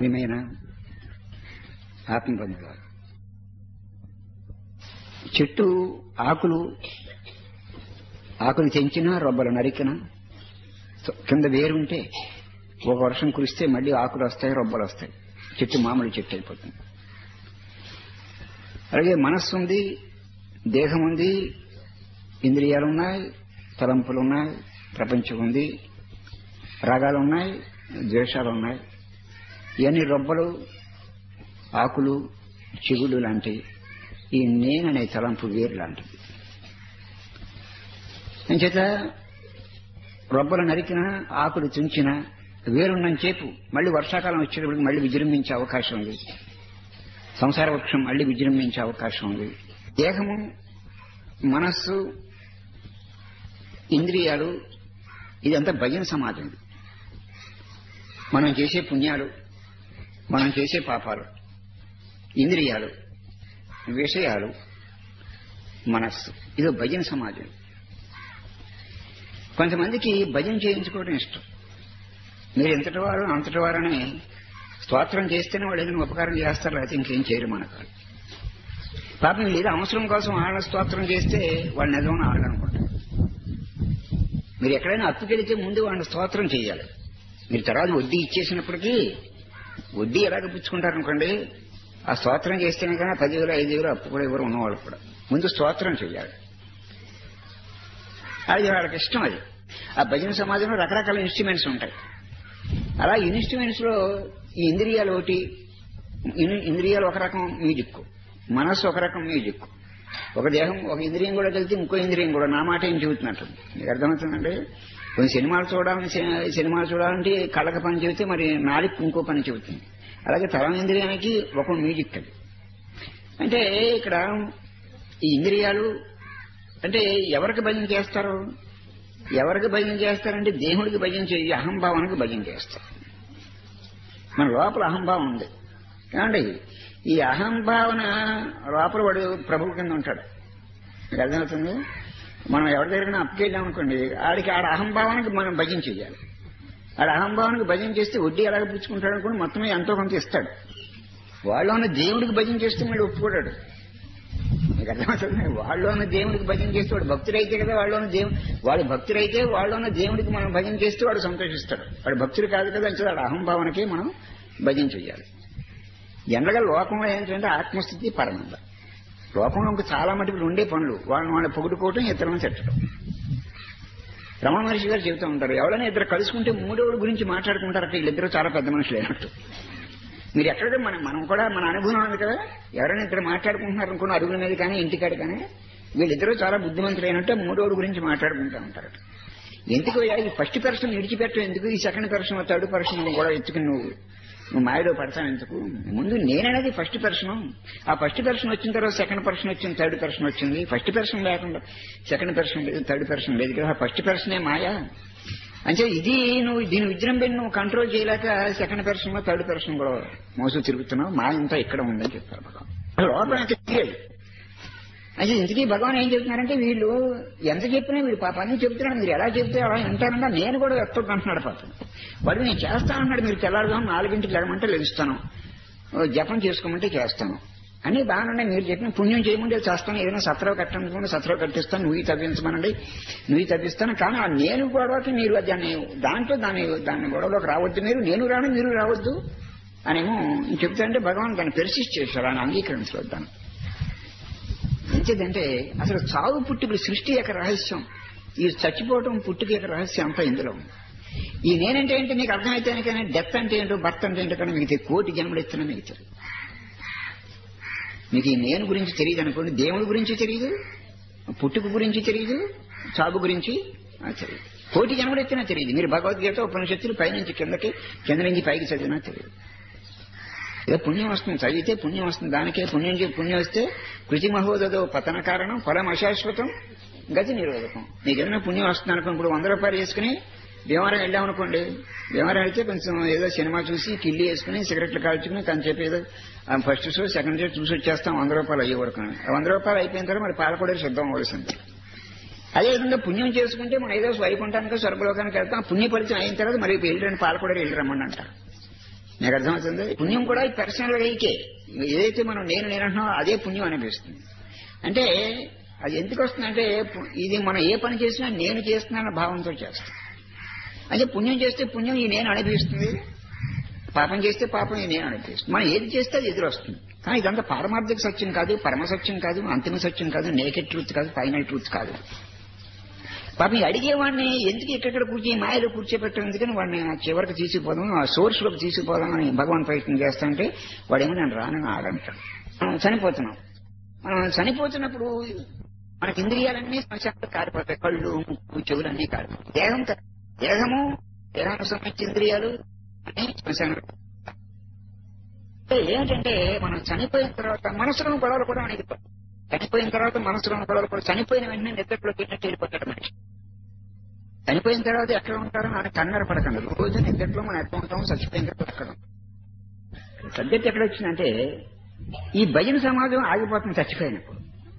ప్రియమైన ఆత్మబంధువులు చెట్టు ఆకులు ఆకులు తెంచినా రొబ్బలు నరికినా కింద వేరుంటే ఒక వర్షం కురిస్తే మళ్ళీ ఆకులు వస్తాయి రొబ్బలు వస్తాయి చెట్టు మామూలు చెట్టు అయిపోతుంది అలాగే మనస్సు ఉంది దేహం ఉంది ఇంద్రియాలు ఉన్నాయి తలంపులు ఉన్నాయి ప్రపంచం ఉంది రాగాలు ఉన్నాయి ద్వేషాలు ఉన్నాయి ఇవన్నీ రొబ్బలు ఆకులు చిగుళ్ళు లాంటివి ఈ నేననే తలంపు వేరు లాంటిది అంచేత రొబ్బలు నరికిన ఆకులు తుంచిన వేరున్నంచేపు మళ్ళీ వర్షాకాలం వచ్చేటప్పటికి మళ్ళీ విజృంభించే అవకాశం ఉంది సంసార వృక్షం మళ్ళీ విజృంభించే అవకాశం ఉంది దేహము మనస్సు ఇంద్రియాలు ఇదంతా భజన సమాజం మనం చేసే పుణ్యాలు మనం చేసే పాపాలు ఇంద్రియాలు విషయాలు మనస్సు ఇది భజన సమాజం కొంతమందికి భజన చేయించుకోవడం ఇష్టం మీరు ఎంతటి వారు అంతటి వారని స్తోత్రం చేస్తేనే వాళ్ళు ఏదైనా ఉపకారం చేస్తారు లేకపోతే ఇంకేం చేయరు మనకు పాపం లేదా అవసరం కోసం వాళ్ళ స్తోత్రం చేస్తే వాళ్ళు నిజమని ఆడనుకుంటారు మీరు ఎక్కడైనా అప్పుకెడితే ముందు వాళ్ళని స్తోత్రం చేయాలి మీరు తర్వాత వడ్డీ ఇచ్చేసినప్పటికీ వడ్డీ ఎలాగ పుచ్చుకుంటారనుకోండి ఆ స్తోత్రం చేస్తేనే కానీ పదివేలు ఐదు వేలు అప్పు కూడా ఎవరు ఉన్నవాళ్ళు కూడా ముందు స్తోత్రం చేయాలి అది వాళ్ళకి ఇష్టం అది ఆ భజన సమాజంలో రకరకాల ఇన్స్ట్రుమెంట్స్ ఉంటాయి అలా ఇన్స్ట్రుమెంట్స్ లో ఈ ఇంద్రియాలు ఒకటి ఇంద్రియాలు ఒక రకం మ్యూజిక్ మనస్సు ఒక రకం మ్యూజిక్ ఒక దేహం ఒక ఇంద్రియం కూడా కలిసి ఇంకో ఇంద్రియం కూడా నా మాట ఏం చెబుతున్నట్టు మీకు అర్థమవుతుందండి కొన్ని సినిమాలు చూడాలని సినిమాలు చూడాలంటే కళ్ళకి పని చెబితే మరి నాలుగు ఇంకో పని చెబుతుంది అలాగే తరం ఇంద్రియానికి ఒక మ్యూజిక్ అది అంటే ఇక్కడ ఈ ఇంద్రియాలు అంటే ఎవరికి భజన చేస్తారు ఎవరికి భజన చేస్తారంటే దేవుడికి భజన చేయి అహంభావానికి భజన చేస్తారు మన లోపల అహంభావం ఉంది ఏమండి ఈ అహంభావన లోపల వాడు ప్రభువు కింద ఉంటాడు మీకు అర్థమవుతుంది మనం ఎవరి దగ్గర అప్పుకెళ్ళాం అనుకోండి ఆడికి ఆడ అహంభావానికి మనం భజన చేయాలి ఆడ అహంభావానికి భజన చేస్తే వడ్డీ ఎలాగ పుచ్చుకుంటాడు అనుకోండి మొత్తం ఎంతో కొంత ఇస్తాడు వాళ్ళు ఉన్న దేవుడికి భజన చేస్తే మళ్ళీ ఒప్పుకోడాడు మీకు అర్థమవుతుంది వాళ్ళు ఉన్న దేవుడికి భజన చేస్తే వాడు భక్తుడైతే కదా వాళ్ళు ఉన్న దేవుడు వాడు భక్తుడైతే వాళ్ళు ఉన్న దేవుడికి మనం భజన చేస్తే వాడు సంతోషిస్తాడు వాడు భక్తుడు కాదు కదా అంటే వాడు అహంభావనకి మనం భజన చేయాలి జనరల్గా లోకంలో ఏంటంటే ఆత్మస్థితి పరమంద లోకంలో ఇంకా చాలా మటుకు రెండే పనులు వాళ్ళని వాళ్ళని పొగుడుకోవటం ఇతరులను తిట్టడం రమణ మహర్షి గారు చెబుతూ ఉంటారు ఎవరైనా ఇద్దరు కలుసుకుంటే మూడోడు గురించి మాట్లాడుకుంటారు వీళ్ళిద్దరూ చాలా పెద్ద మనుషులు అయినట్టు మీరు ఎక్కడ మనం మనం కూడా మన అనుభవం ఉంది కదా ఎవరైనా ఇద్దరు మాట్లాడుకుంటున్నారు అనుకున్న అరుగుల మీద కానీ ఇంటికాడ కానీ వీళ్ళిద్దరూ చాలా బుద్ధిమంతులు అయినట్టు మూడోడు గురించి మాట్లాడుకుంటూ ఉంటారు ఎందుకు ఈ ఫస్ట్ పర్సన్ విడిచిపెట్టడం ఎందుకు ఈ సెకండ్ పర్సన్ థర్డ్ పర్సన్ కూడా ఎత్తుకుని నువ్వు నువ్వు మాయలో పడతావు ఎందుకు ముందు నేననేది ఫస్ట్ పర్సన్ ఆ ఫస్ట్ పర్సన్ వచ్చిన తర్వాత సెకండ్ పర్సన్ వచ్చింది థర్డ్ పర్సన్ వచ్చింది ఫస్ట్ పర్సన్ లేకుండా సెకండ్ పర్సన్ లేదు థర్డ్ పర్సన్ లేదు కదా ఫస్ట్ పర్సనే మాయా అంటే ఇది నువ్వు దీని విజృంభణ నువ్వు కంట్రోల్ చేయలేక సెకండ్ పర్సన్ థర్డ్ పర్సన్ కూడా మోసు తిరుగుతున్నావు మా ఇంత ఇక్కడ ఉందని చెప్తారు భగవాన్ లోపల తెలియదు అయితే ఇంతకీ భగవాన్ ఏం చెప్తున్నారంటే వీళ్ళు ఎంత చెప్పినా వీడు పాప అన్ని చెప్తున్నాడు మీరు ఎలా చెప్తే అలా వింటారన్నా నేను కూడా ఎత్తొద్దు అంటున్నాడు పాపం వాడు నేను చేస్తా అన్నాడు మీరు తెల్లారుగా నాలుగింటికి లేమంటే లెగుస్తాను జపం చేసుకోమంటే చేస్తాను అని బాగానే మీరు చెప్పిన పుణ్యం చేయమంటే చేస్తాను ఏదైనా సత్రవ కట్టనుకోండి సత్రవ కట్టిస్తాను నువ్వు తవ్వించమనండి నువ్వు తవ్విస్తాను కానీ ఆ నేను గొడవకి మీరు దాన్ని దాంట్లో దాన్ని దాన్ని గొడవలోకి రావద్దు మీరు నేను రాను మీరు రావద్దు అనేమో చెప్తా అంటే భగవాన్ దాన్ని పెర్సిస్ట్ చేశారు ఆయన అంగీకరించలేదు దాన్ని మంచిదంటే అసలు చావు పుట్టుకుల సృష్టి యొక్క రహస్యం ఈ చచ్చిపోవటం పుట్టుక యొక్క రహస్యం అంతా ఇందులో ఉంది ఈ నేనంటే ఏంటో నీకు అర్థమైతేనే కానీ డెత్ అంటే ఏంటో బర్త్ అంటే ఏంటో కానీ మీకు కోటి జన్మలు ఇస్తున్నా మీకు తెలియదు మీకు ఈ నేను గురించి తెలియదు అనుకోండి దేవుడి గురించి తెలియదు పుట్టుక గురించి తెలియదు చావు గురించి తెలియదు కోటి జన్మలు ఎత్తినా తెలియదు మీరు భగవద్గీత ఉపనిషత్తులు పైనుంచి కిందకి కింద నుంచి పైకి చదివినా తెలియదు ఏదో పుణ్యం వస్తుంది చదివితే పుణ్యం వస్తుంది దానికే పుణ్యం పుణ్యం వస్తే కృతి మహోదదో పతన కారణం ఫలం అశాశ్వతం గతి నిరోధకం నీకు ఏదైనా పుణ్యం వస్తుంది అనుకోండి ఇప్పుడు వంద రూపాయలు వేసుకుని భీమవరం వెళ్ళామనుకోండి భీమవరం వెళ్తే కొంచెం ఏదో సినిమా చూసి కిల్లి వేసుకుని సిగరెట్లు కాల్చుకుని తను చెప్పి ఏదో ఫస్ట్ షో సెకండ్ షో చూసి వచ్చేస్తాం వంద రూపాయలు అయ్యే వరకు వంద రూపాయలు అయిపోయిన తర్వాత మరి పాలకొడే సిద్ధం అవ్వాల్సింది అదేవిధంగా పుణ్యం చేసుకుంటే మనం ఏదో వైకుంఠానికి స్వర్గలోకానికి వెళ్తాం పుణ్య ఫలితం అయిన తర్వాత మరి వెళ్ళిరండి పాలకొడే వెళ్ళిరమ్మండి అంటారు మీకు అర్థమవుతుంది పుణ్యం కూడా పర్సనల్ గా ఇకే ఏదైతే మనం నేను నేను అంటున్నామో అదే పుణ్యం అనిపిస్తుంది అంటే అది ఎందుకు వస్తుందంటే పు- ఇది మనం ఏ పని చేసినా నేను చేస్తున్నాన భావంతో చేస్తాం అంటే పుణ్యం చేస్తే పుణ్యం ఈ నేను అనిపిస్తుంది పాపం చేస్తే పాపం ఈ నేను అనిపిస్తుంది మనం ఏది చేస్తే అది ఎదురు వస్తుంది కానీ ఇదంతా పారమార్థిక సత్యం కాదు పరమ సత్యం కాదు అంతిమ సత్యం కాదు నేకెడ్ ట్రూత్ కాదు ఫైనల్ ట్రూత్ కాదు పాపం ఈ అడిగేవాడిని ఎందుకు ఎక్కడెక్కడ కూర్చి మాయలో కూర్చోబెట్టడం ఎందుకని వాడిని ఆ చివరికి తీసుకుపోదాం ఆ సోర్స్ లోకి తీసుకుపోదాం అని భగవాన్ ప్రయత్నం చేస్తాంటే వాడేమో నేను రానని ఆడంటాడు మనం చనిపోతున్నాం మనం చనిపోతున్నప్పుడు మనకి ఇంద్రియాలన్నీ శ్మశానంలో కారిపోతాయి కళ్ళు ముక్కు చెవులు అన్ని కారిపోతాయి దేహం క- దేహము దేహానికి సంబంధించిన ఇంద్రియాలు అన్ని శ్మశానంలో అంటే ఏమిటంటే మనం చనిపోయిన తర్వాత మనసులో గొడవలు కూడా మనకి చనిపోయిన తర్వాత మనసులో గొడవలు కూడా చనిపోయిన వెంటనే నిద్రలోకి వెళ్ళినట్టు వెళ్ళిపోతాడు మనిషి చనిపోయిన తర్వాత ఎక్కడ ఉంటారో ఆయన కన్నర పడకండి రోజు నిద్రలో మనం ఎక్కడ ఉంటాం చచ్చిపోయిన తర్వాత ఎక్కడ ఉంటాం. సబ్జెక్ట్ ఎక్కడ వచ్చిందంటే ఈ భజన సమాజం ఆగిపోతుంది చచ్చిపోయినప్పుడు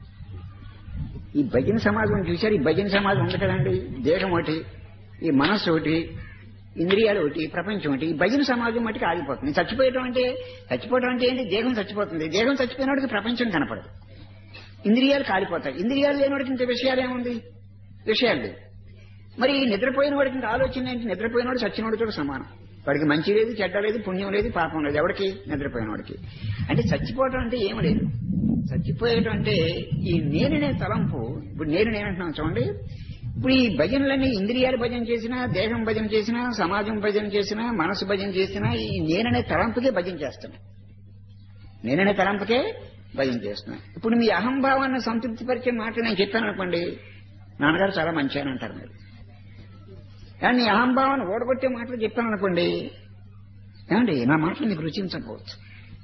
ఈ భజన సమాజం చూశారు ఈ భజన సమాజం ఉంది కదండి దేహం ఒకటి ఈ మనస్సు ఒకటి ఇంద్రియాలు ఒకటి ప్రపంచం ఒకటి ఈ భజన సమాజం మటుకు ఆగిపోతుంది చచ్చిపోయడం అంటే చచ్చిపోవడం అంటే ఏంటి దేహం చచ్చిపోతుంది దేహం చచ్చిపోయినోడికి ప్రపంచం కనపడదు ఇంద్రియాలు కాలిపోతాయి ఇంద్రియాలు లేనివాడికి ఇంత విషయాలు ఏముంది విషయాలు లేవు మరి నిద్రపోయిన వాడికి ఇంకా ఆలోచన ఏంటి నిద్రపోయినవాడు చచ్చినవాడితో సమానం వాడికి మంచి లేదు చెడ్డ లేదు పుణ్యం లేదు పాపం లేదు ఎవరికి నిద్రపోయిన వాడికి అంటే చచ్చిపోవటం అంటే ఏమి లేదు చచ్చిపోయటం అంటే ఈ నేననే తలంపు ఇప్పుడు నేను నేనంటున్నాను చూడండి ఇప్పుడు ఈ భజనలన్నీ ఇంద్రియాలు భజన చేసినా దేహం భజన చేసినా సమాజం భజన చేసినా మనసు భజన చేసినా ఈ నేననే తలంపుకే భజన చేస్తున్నా నేననే తలంపుకే భజన చేస్తున్నా ఇప్పుడు మీ అహంభావాన్ని సంతృప్తి పరిచే మాట నేను చెప్పాను అనుకోండి నాన్నగారు చాలా మంచి అని అంటారు మీరు కానీ నీ అహంభావాన్ని ఓడగొట్టే మాటలు చెప్పాను అనుకోండి ఏమండి నా మాటలు మీకు రుచించకపోవచ్చు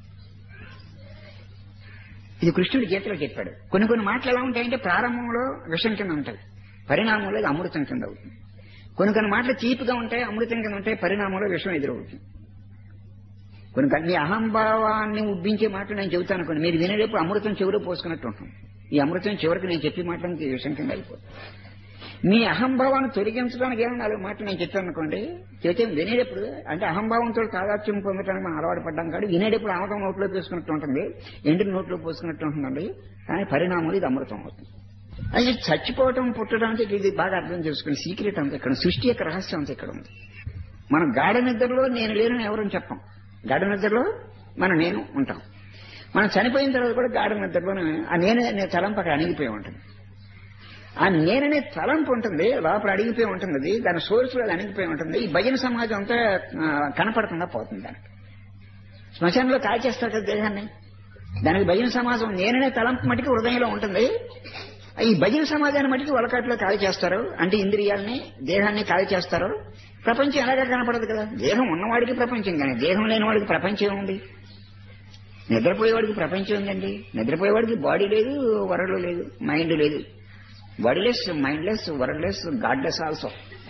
ఇది కృష్ణుడి గీతలో చెప్పాడు కొన్ని కొన్ని మాటలు ఎలా ఉంటాయంటే ప్రారంభంలో విషం కింద ఉంటాయి పరిణామంలో ఇది అమృతం కింద అవుతుంది కొన్ని కొన్ని మాటలు చీపుగా ఉంటాయి అమృతం కింద ఉంటాయి పరిణామంలో విషం ఎదురవుతుంది కొన్ని కొన్ని మీ అహంభావాన్ని ఉబ్బించే మాటలు నేను చెబుతాను కొన్ని మీరు వినేటప్పుడు అమృతం చెవిలో పోసుకున్నట్టు ఉంటుంది ఈ అమృతం చివరికి నేను చెప్పే మాటలకి విషం కింద అయిపోతుంది మీ అహంభావాన్ని తొలగించడానికి ఏమన్నా నాలుగు మాటలు నేను చెప్పాను అనుకోండి చెబితే వినేటప్పుడు అంటే అహంభావంతో తాదాత్యం పొందడానికి మనం అలవాటు పడ్డాం కాదు వినేటప్పుడు అమృతం నోట్లో పోసుకున్నట్టు ఉంటుంది ఎండిన నోట్లో పోసుకున్నట్టు ఉంటుందండి కానీ పరిణామం ఇది అమృతం అవుతుంది అది చచ్చిపోవటం పుట్టడం అంటే ఇది బాగా అర్థం చేసుకుని సీక్రెట్ అంతా ఇక్కడ సృష్టి యొక్క రహస్యం అంతా ఇక్కడ ఉంది మనం గాఢ నిద్రలో నేను లేనని ఎవరని చెప్పం గాఢ నిద్రలో మనం నేను ఉంటాం మనం చనిపోయిన తర్వాత కూడా గాఢ నిద్రలోనే ఆ నేను అనే తలంపు అక్కడ అణిగిపోయి ఉంటుంది ఆ నేననే తలంపు ఉంటుంది లోపల అడిగిపోయి ఉంటుంది అది దాని సోర్స్ లో అది అణిగిపోయి ఉంటుంది ఈ భజన సమాజం అంతా ఆ, కనపడకుండా పోతుంది దానికి శ్మశానంలో కాల్చేస్తారు కదా దేహాన్ని దానికి భజన సమాజం నేననే తలంపు మటుకు హృదయంలో ఉంటుంది ఈ భజన సమాజాన్ని మటుకు వలకాట్లో కాల్ చేస్తారు అంటే ఇంద్రియాలని దేహాన్ని కాల్ చేస్తారు ప్రపంచం ఎలాగా కనపడదు కదా దేహం ఉన్నవాడికి ప్రపంచం కానీ దేహం లేని వాడికి ప్రపంచం ఏముంది నిద్రపోయేవాడికి ప్రపంచం ఉందండి నిద్రపోయేవాడికి బాడీ లేదు వరలు లేదు మైండ్ లేదు bodiless mindless worldless godless also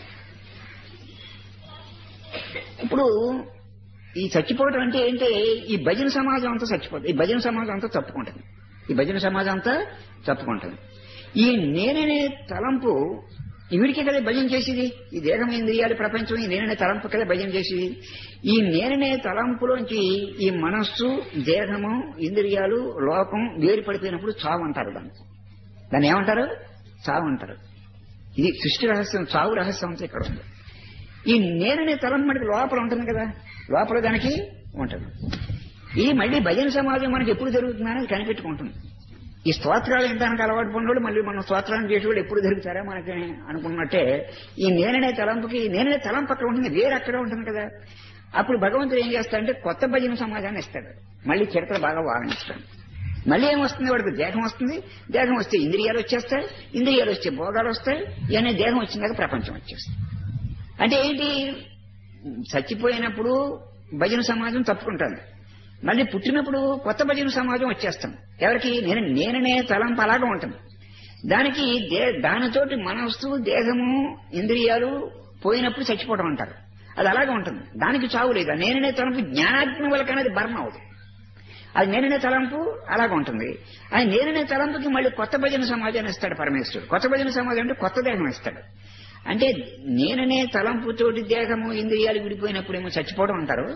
ఇప్పుడు ఈ చచ్చిపోవడం అంటే ఏంటి ఈ భజన సమాజం అంతా చచ్చిపోతుంది ఈ భజన సమాజం అంతా తప్పుకుంటుంది ఈ భజన సమాజం అంతా తప్పుకుంటుంది ఈ నేననే తలంపు వీడికే కదా భజన చేసేది ఈ దేహం ఇంద్రియాలు ప్రపంచం ఈ నేననే తలంపు కదా భజన చేసేది ఈ నేననే తలంపులోంచి ఈ మనస్సు దేహము ఇంద్రియాలు లోకం వేరు పడిపోయినప్పుడు చావు అంటారు దాన్ని దాన్ని ఏమంటారు చావు అంటారు ఇది సృష్టి రహస్యం చావు రహస్యం అంతా ఇక్కడ ఉంది ఈ నేననే తలం మనకి లోపల ఉంటుంది కదా లోపల దానికి ఉంటుంది ఇది మళ్ళీ భజన సమాజం మనకి ఎప్పుడు జరుగుతుందని కనిపెట్టుకుంటుంది ఈ స్తోత్రాలు వినడానికి అలవాటు పడినోడు మళ్ళీ మనం స్తోత్రాలు చేసేవాడు ఎప్పుడు దొరుకుతారా మనకి అనుకున్నట్టే ఈ నేననే తలంపుకి ఈ నేననే తలంపు అక్కడ ఉంటుంది వేరే అక్కడ ఉంటుంది కదా అప్పుడు భగవంతుడు ఏం చేస్తాడంటే కొత్త భజన సమాజాన్ని ఇస్తాడు మళ్ళీ చరిత్ర బాగా వారణిస్తాడు మళ్ళీ ఏమొస్తుంది వాడికి దేహం వస్తుంది దేహం వస్తే ఇంద్రియాలు వచ్చేస్తాయి ఇంద్రియాలు వస్తే భోగాలు వస్తాయి ఇవన్నీ దేహం వచ్చినాక ప్రపంచం వచ్చేస్తుంది అంటే ఏంటి చచ్చిపోయినప్పుడు భజన సమాజం తప్పుకుంటుంది మళ్ళీ పుట్టినప్పుడు కొత్త భజన సమాజం వచ్చేస్తాం ఎవరికి నేను నేననే తలంపు అలాగా ఉంటుంది దానికి దే దానితోటి మనస్సు దేహము ఇంద్రియాలు పోయినప్పుడు చచ్చిపోవడం అంటారు అది అలాగే ఉంటుంది దానికి చావు లేదు ఆ నేననే తలంపు జ్ఞానాగ్ని వల్ల అనేది బర్న్ అవుతుంది అది నేననే తలంపు అలాగ ఉంటుంది అది నేననే తలంపుకి మళ్ళీ కొత్త భజన సమాజాన్ని ఇస్తాడు పరమేశ్వరుడు కొత్త భజన సమాజం అంటే కొత్త దేహం ఇస్తాడు అంటే నేననే తలంపుతోటి దేహము ఇంద్రియాలు విడిపోయినప్పుడేమో చచ్చిపోవడం అంటారు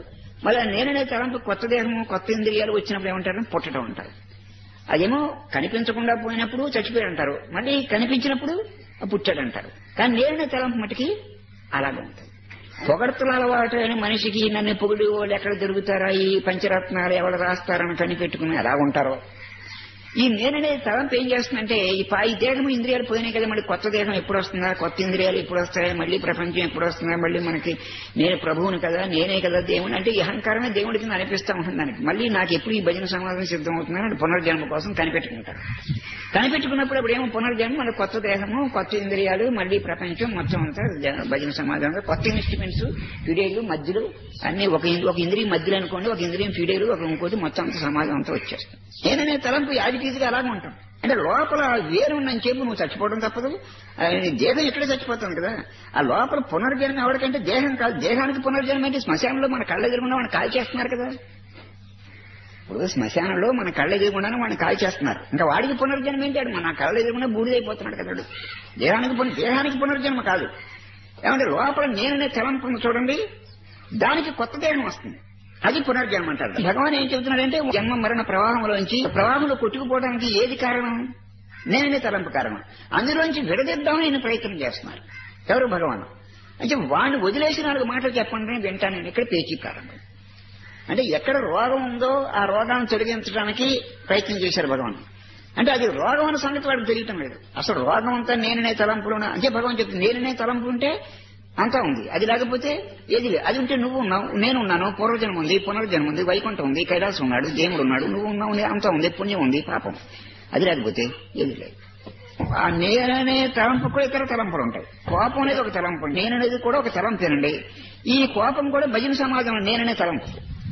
మళ్ళీ నేననే తలంపు కొత్త దేహము కొత్త ఇంద్రియాలు వచ్చినప్పుడు ఏమంటారు పుట్టడం అంటారు అదేమో కనిపించకుండా పోయినప్పుడు చచ్చిపోయాడు అంటారు మళ్ళీ కనిపించినప్పుడు పుట్టాడు అంటారు కానీ నేననే తలంపు మటుకి అలాగే ఉంటుంది పొగడ్తల అలవాటు అయిన మనిషికి నన్ను పొగిడి వాళ్ళు ఎక్కడ దొరుకుతారా ఈ పంచరత్నాలు ఎవరు రాస్తారని కనిపెట్టుకుని ఎలా ఉంటారో ఈ నేననే తలంపు ఏం చేస్తుందంటే ఈ పా ఈ దేహం ఇంద్రియాలు పోయినాయి కదా మళ్ళీ కొత్త దేహం ఎప్పుడు వస్తుందా కొత్త ఇంద్రియాలు ఎప్పుడు వస్తాయి మళ్ళీ ప్రపంచం ఎప్పుడు వస్తుందా మళ్ళీ మనకి నేను ప్రభువుని కదా నేనే కదా దేవుని అంటే ఈ అహంకారమే దేవుడి కింద అనిపిస్తా ఉంటుంది దానికి మళ్ళీ నాకు ఎప్పుడు ఈ భజన సమాధానం సిద్ధం అవుతుందని పునర్జన్మ కోసం కనిపెట్టుకుంటారు కనిపెట్టుకున్నప్పుడు అప్పుడు ఏమో పునర్జన్మ మళ్ళీ కొత్త దేహము కొత్త ఇంద్రియాలు మళ్ళీ ప్రపంచం మొత్తం అంతా జ- భజన సమాధానంలో కొత్త ఇన్స్ట్రుమెంట్స్ ఫిడేలు మధ్యలో అన్ని ఒక ఇం- ఒక ఇంద్రియం మధ్యలో అనుకోండి ఒక ఇంద్రియం ఫిడేలు ఒక ఇంకోటి మొత్తం అంతా సమాజం అంతా వచ్చేస్తుంది నేననే తలంపు యాజిటీజ్గా అలాగే ఉంటాం అంటే లోపల వేరు ఉందని చెప్పి నువ్వు చచ్చిపోవడం తప్పదు ఆ, నీ దేహం ఇక్కడే చచ్చిపోతుంది కదా ఆ లోపల పునర్జన్మ ఎవరికంటే దేహం కాదు దేహానికి పునర్జన్మ అంటే శ్మశానంలో మన కళ్ళ ఎదురుకుండా మన కాల్ చేస్తున్నారు కదా ఇప్పుడు శ్మశానంలో మన కళ్ళ ఎదురుకుండానే వాడిని కాల్ చేస్తున్నారు ఇంకా వాడికి పునర్జన్మ ఏంటాడు మన కళ్ళ ఎదురుకుండా బూడిదైపోతున్నాడు కదా వాడు. దేహానికి పున- దేహానికి పునర్జన్మ కాదు ఏమంటే లోపల నేననే తలంపును చూడండి దానికి కొత్త దేహం వస్తుంది అది పునర్జన్మ అంటారు భగవాన్ ఏం చెబుతున్నాడంటే జన్మ మరణ ప్రవాహంలోంచి ప్రవాహంలో కొట్టుకుపోవడానికి ఏది కారణం నేననే తలంపు కారణం అందులోంచి విడదిద్దామని నేను ప్రయత్నం చేస్తున్నారు ఎవరు భగవాన్ అంటే వాడిని వదిలేసి నాలుగు మాటలు చెప్పండి నేను వింటాను నేను ఇక్కడ పేచీ ప్రారంభం అంటే ఎక్కడ రోగం ఉందో ఆ రోగాన్ని తొలగించడానికి ప్రయత్నం చేశారు భగవాన్ అంటే అది రోగం అన్న సంగతి వాడికి తెలియటం లేదు అసలు రోగం అంతా నేననే తలంపులు ఉన్నా- అంటే భగవాన్ చెప్తుంది నేననే తలంపు ఉంటే అంతా ఉంది అది లేకపోతే ఏది లేదు అది ఉంటే నువ్వు ఉన్నావు నేను ఉన్నాను పూర్వజన్మ ఉంది పునర్జన్మ ఉంది వైకుంఠం ఉంది కైలాసం ఉన్నాడు దేవుడు ఉన్నాడు నువ్వు ఉన్నావు నీ- అంతా ఉంది పుణ్యం ఉంది పాపం అది లేకపోతే ఏది లేదు ఆ నేననే తలంపు కూడా ఇతర తలంపులు ఉంటాయి కోపం అనేది ఒక తలంపు నేననేది కూడా ఒక తలంపేనండి ఈ కోపం కూడా భజన సమాజం నేననే తలంపు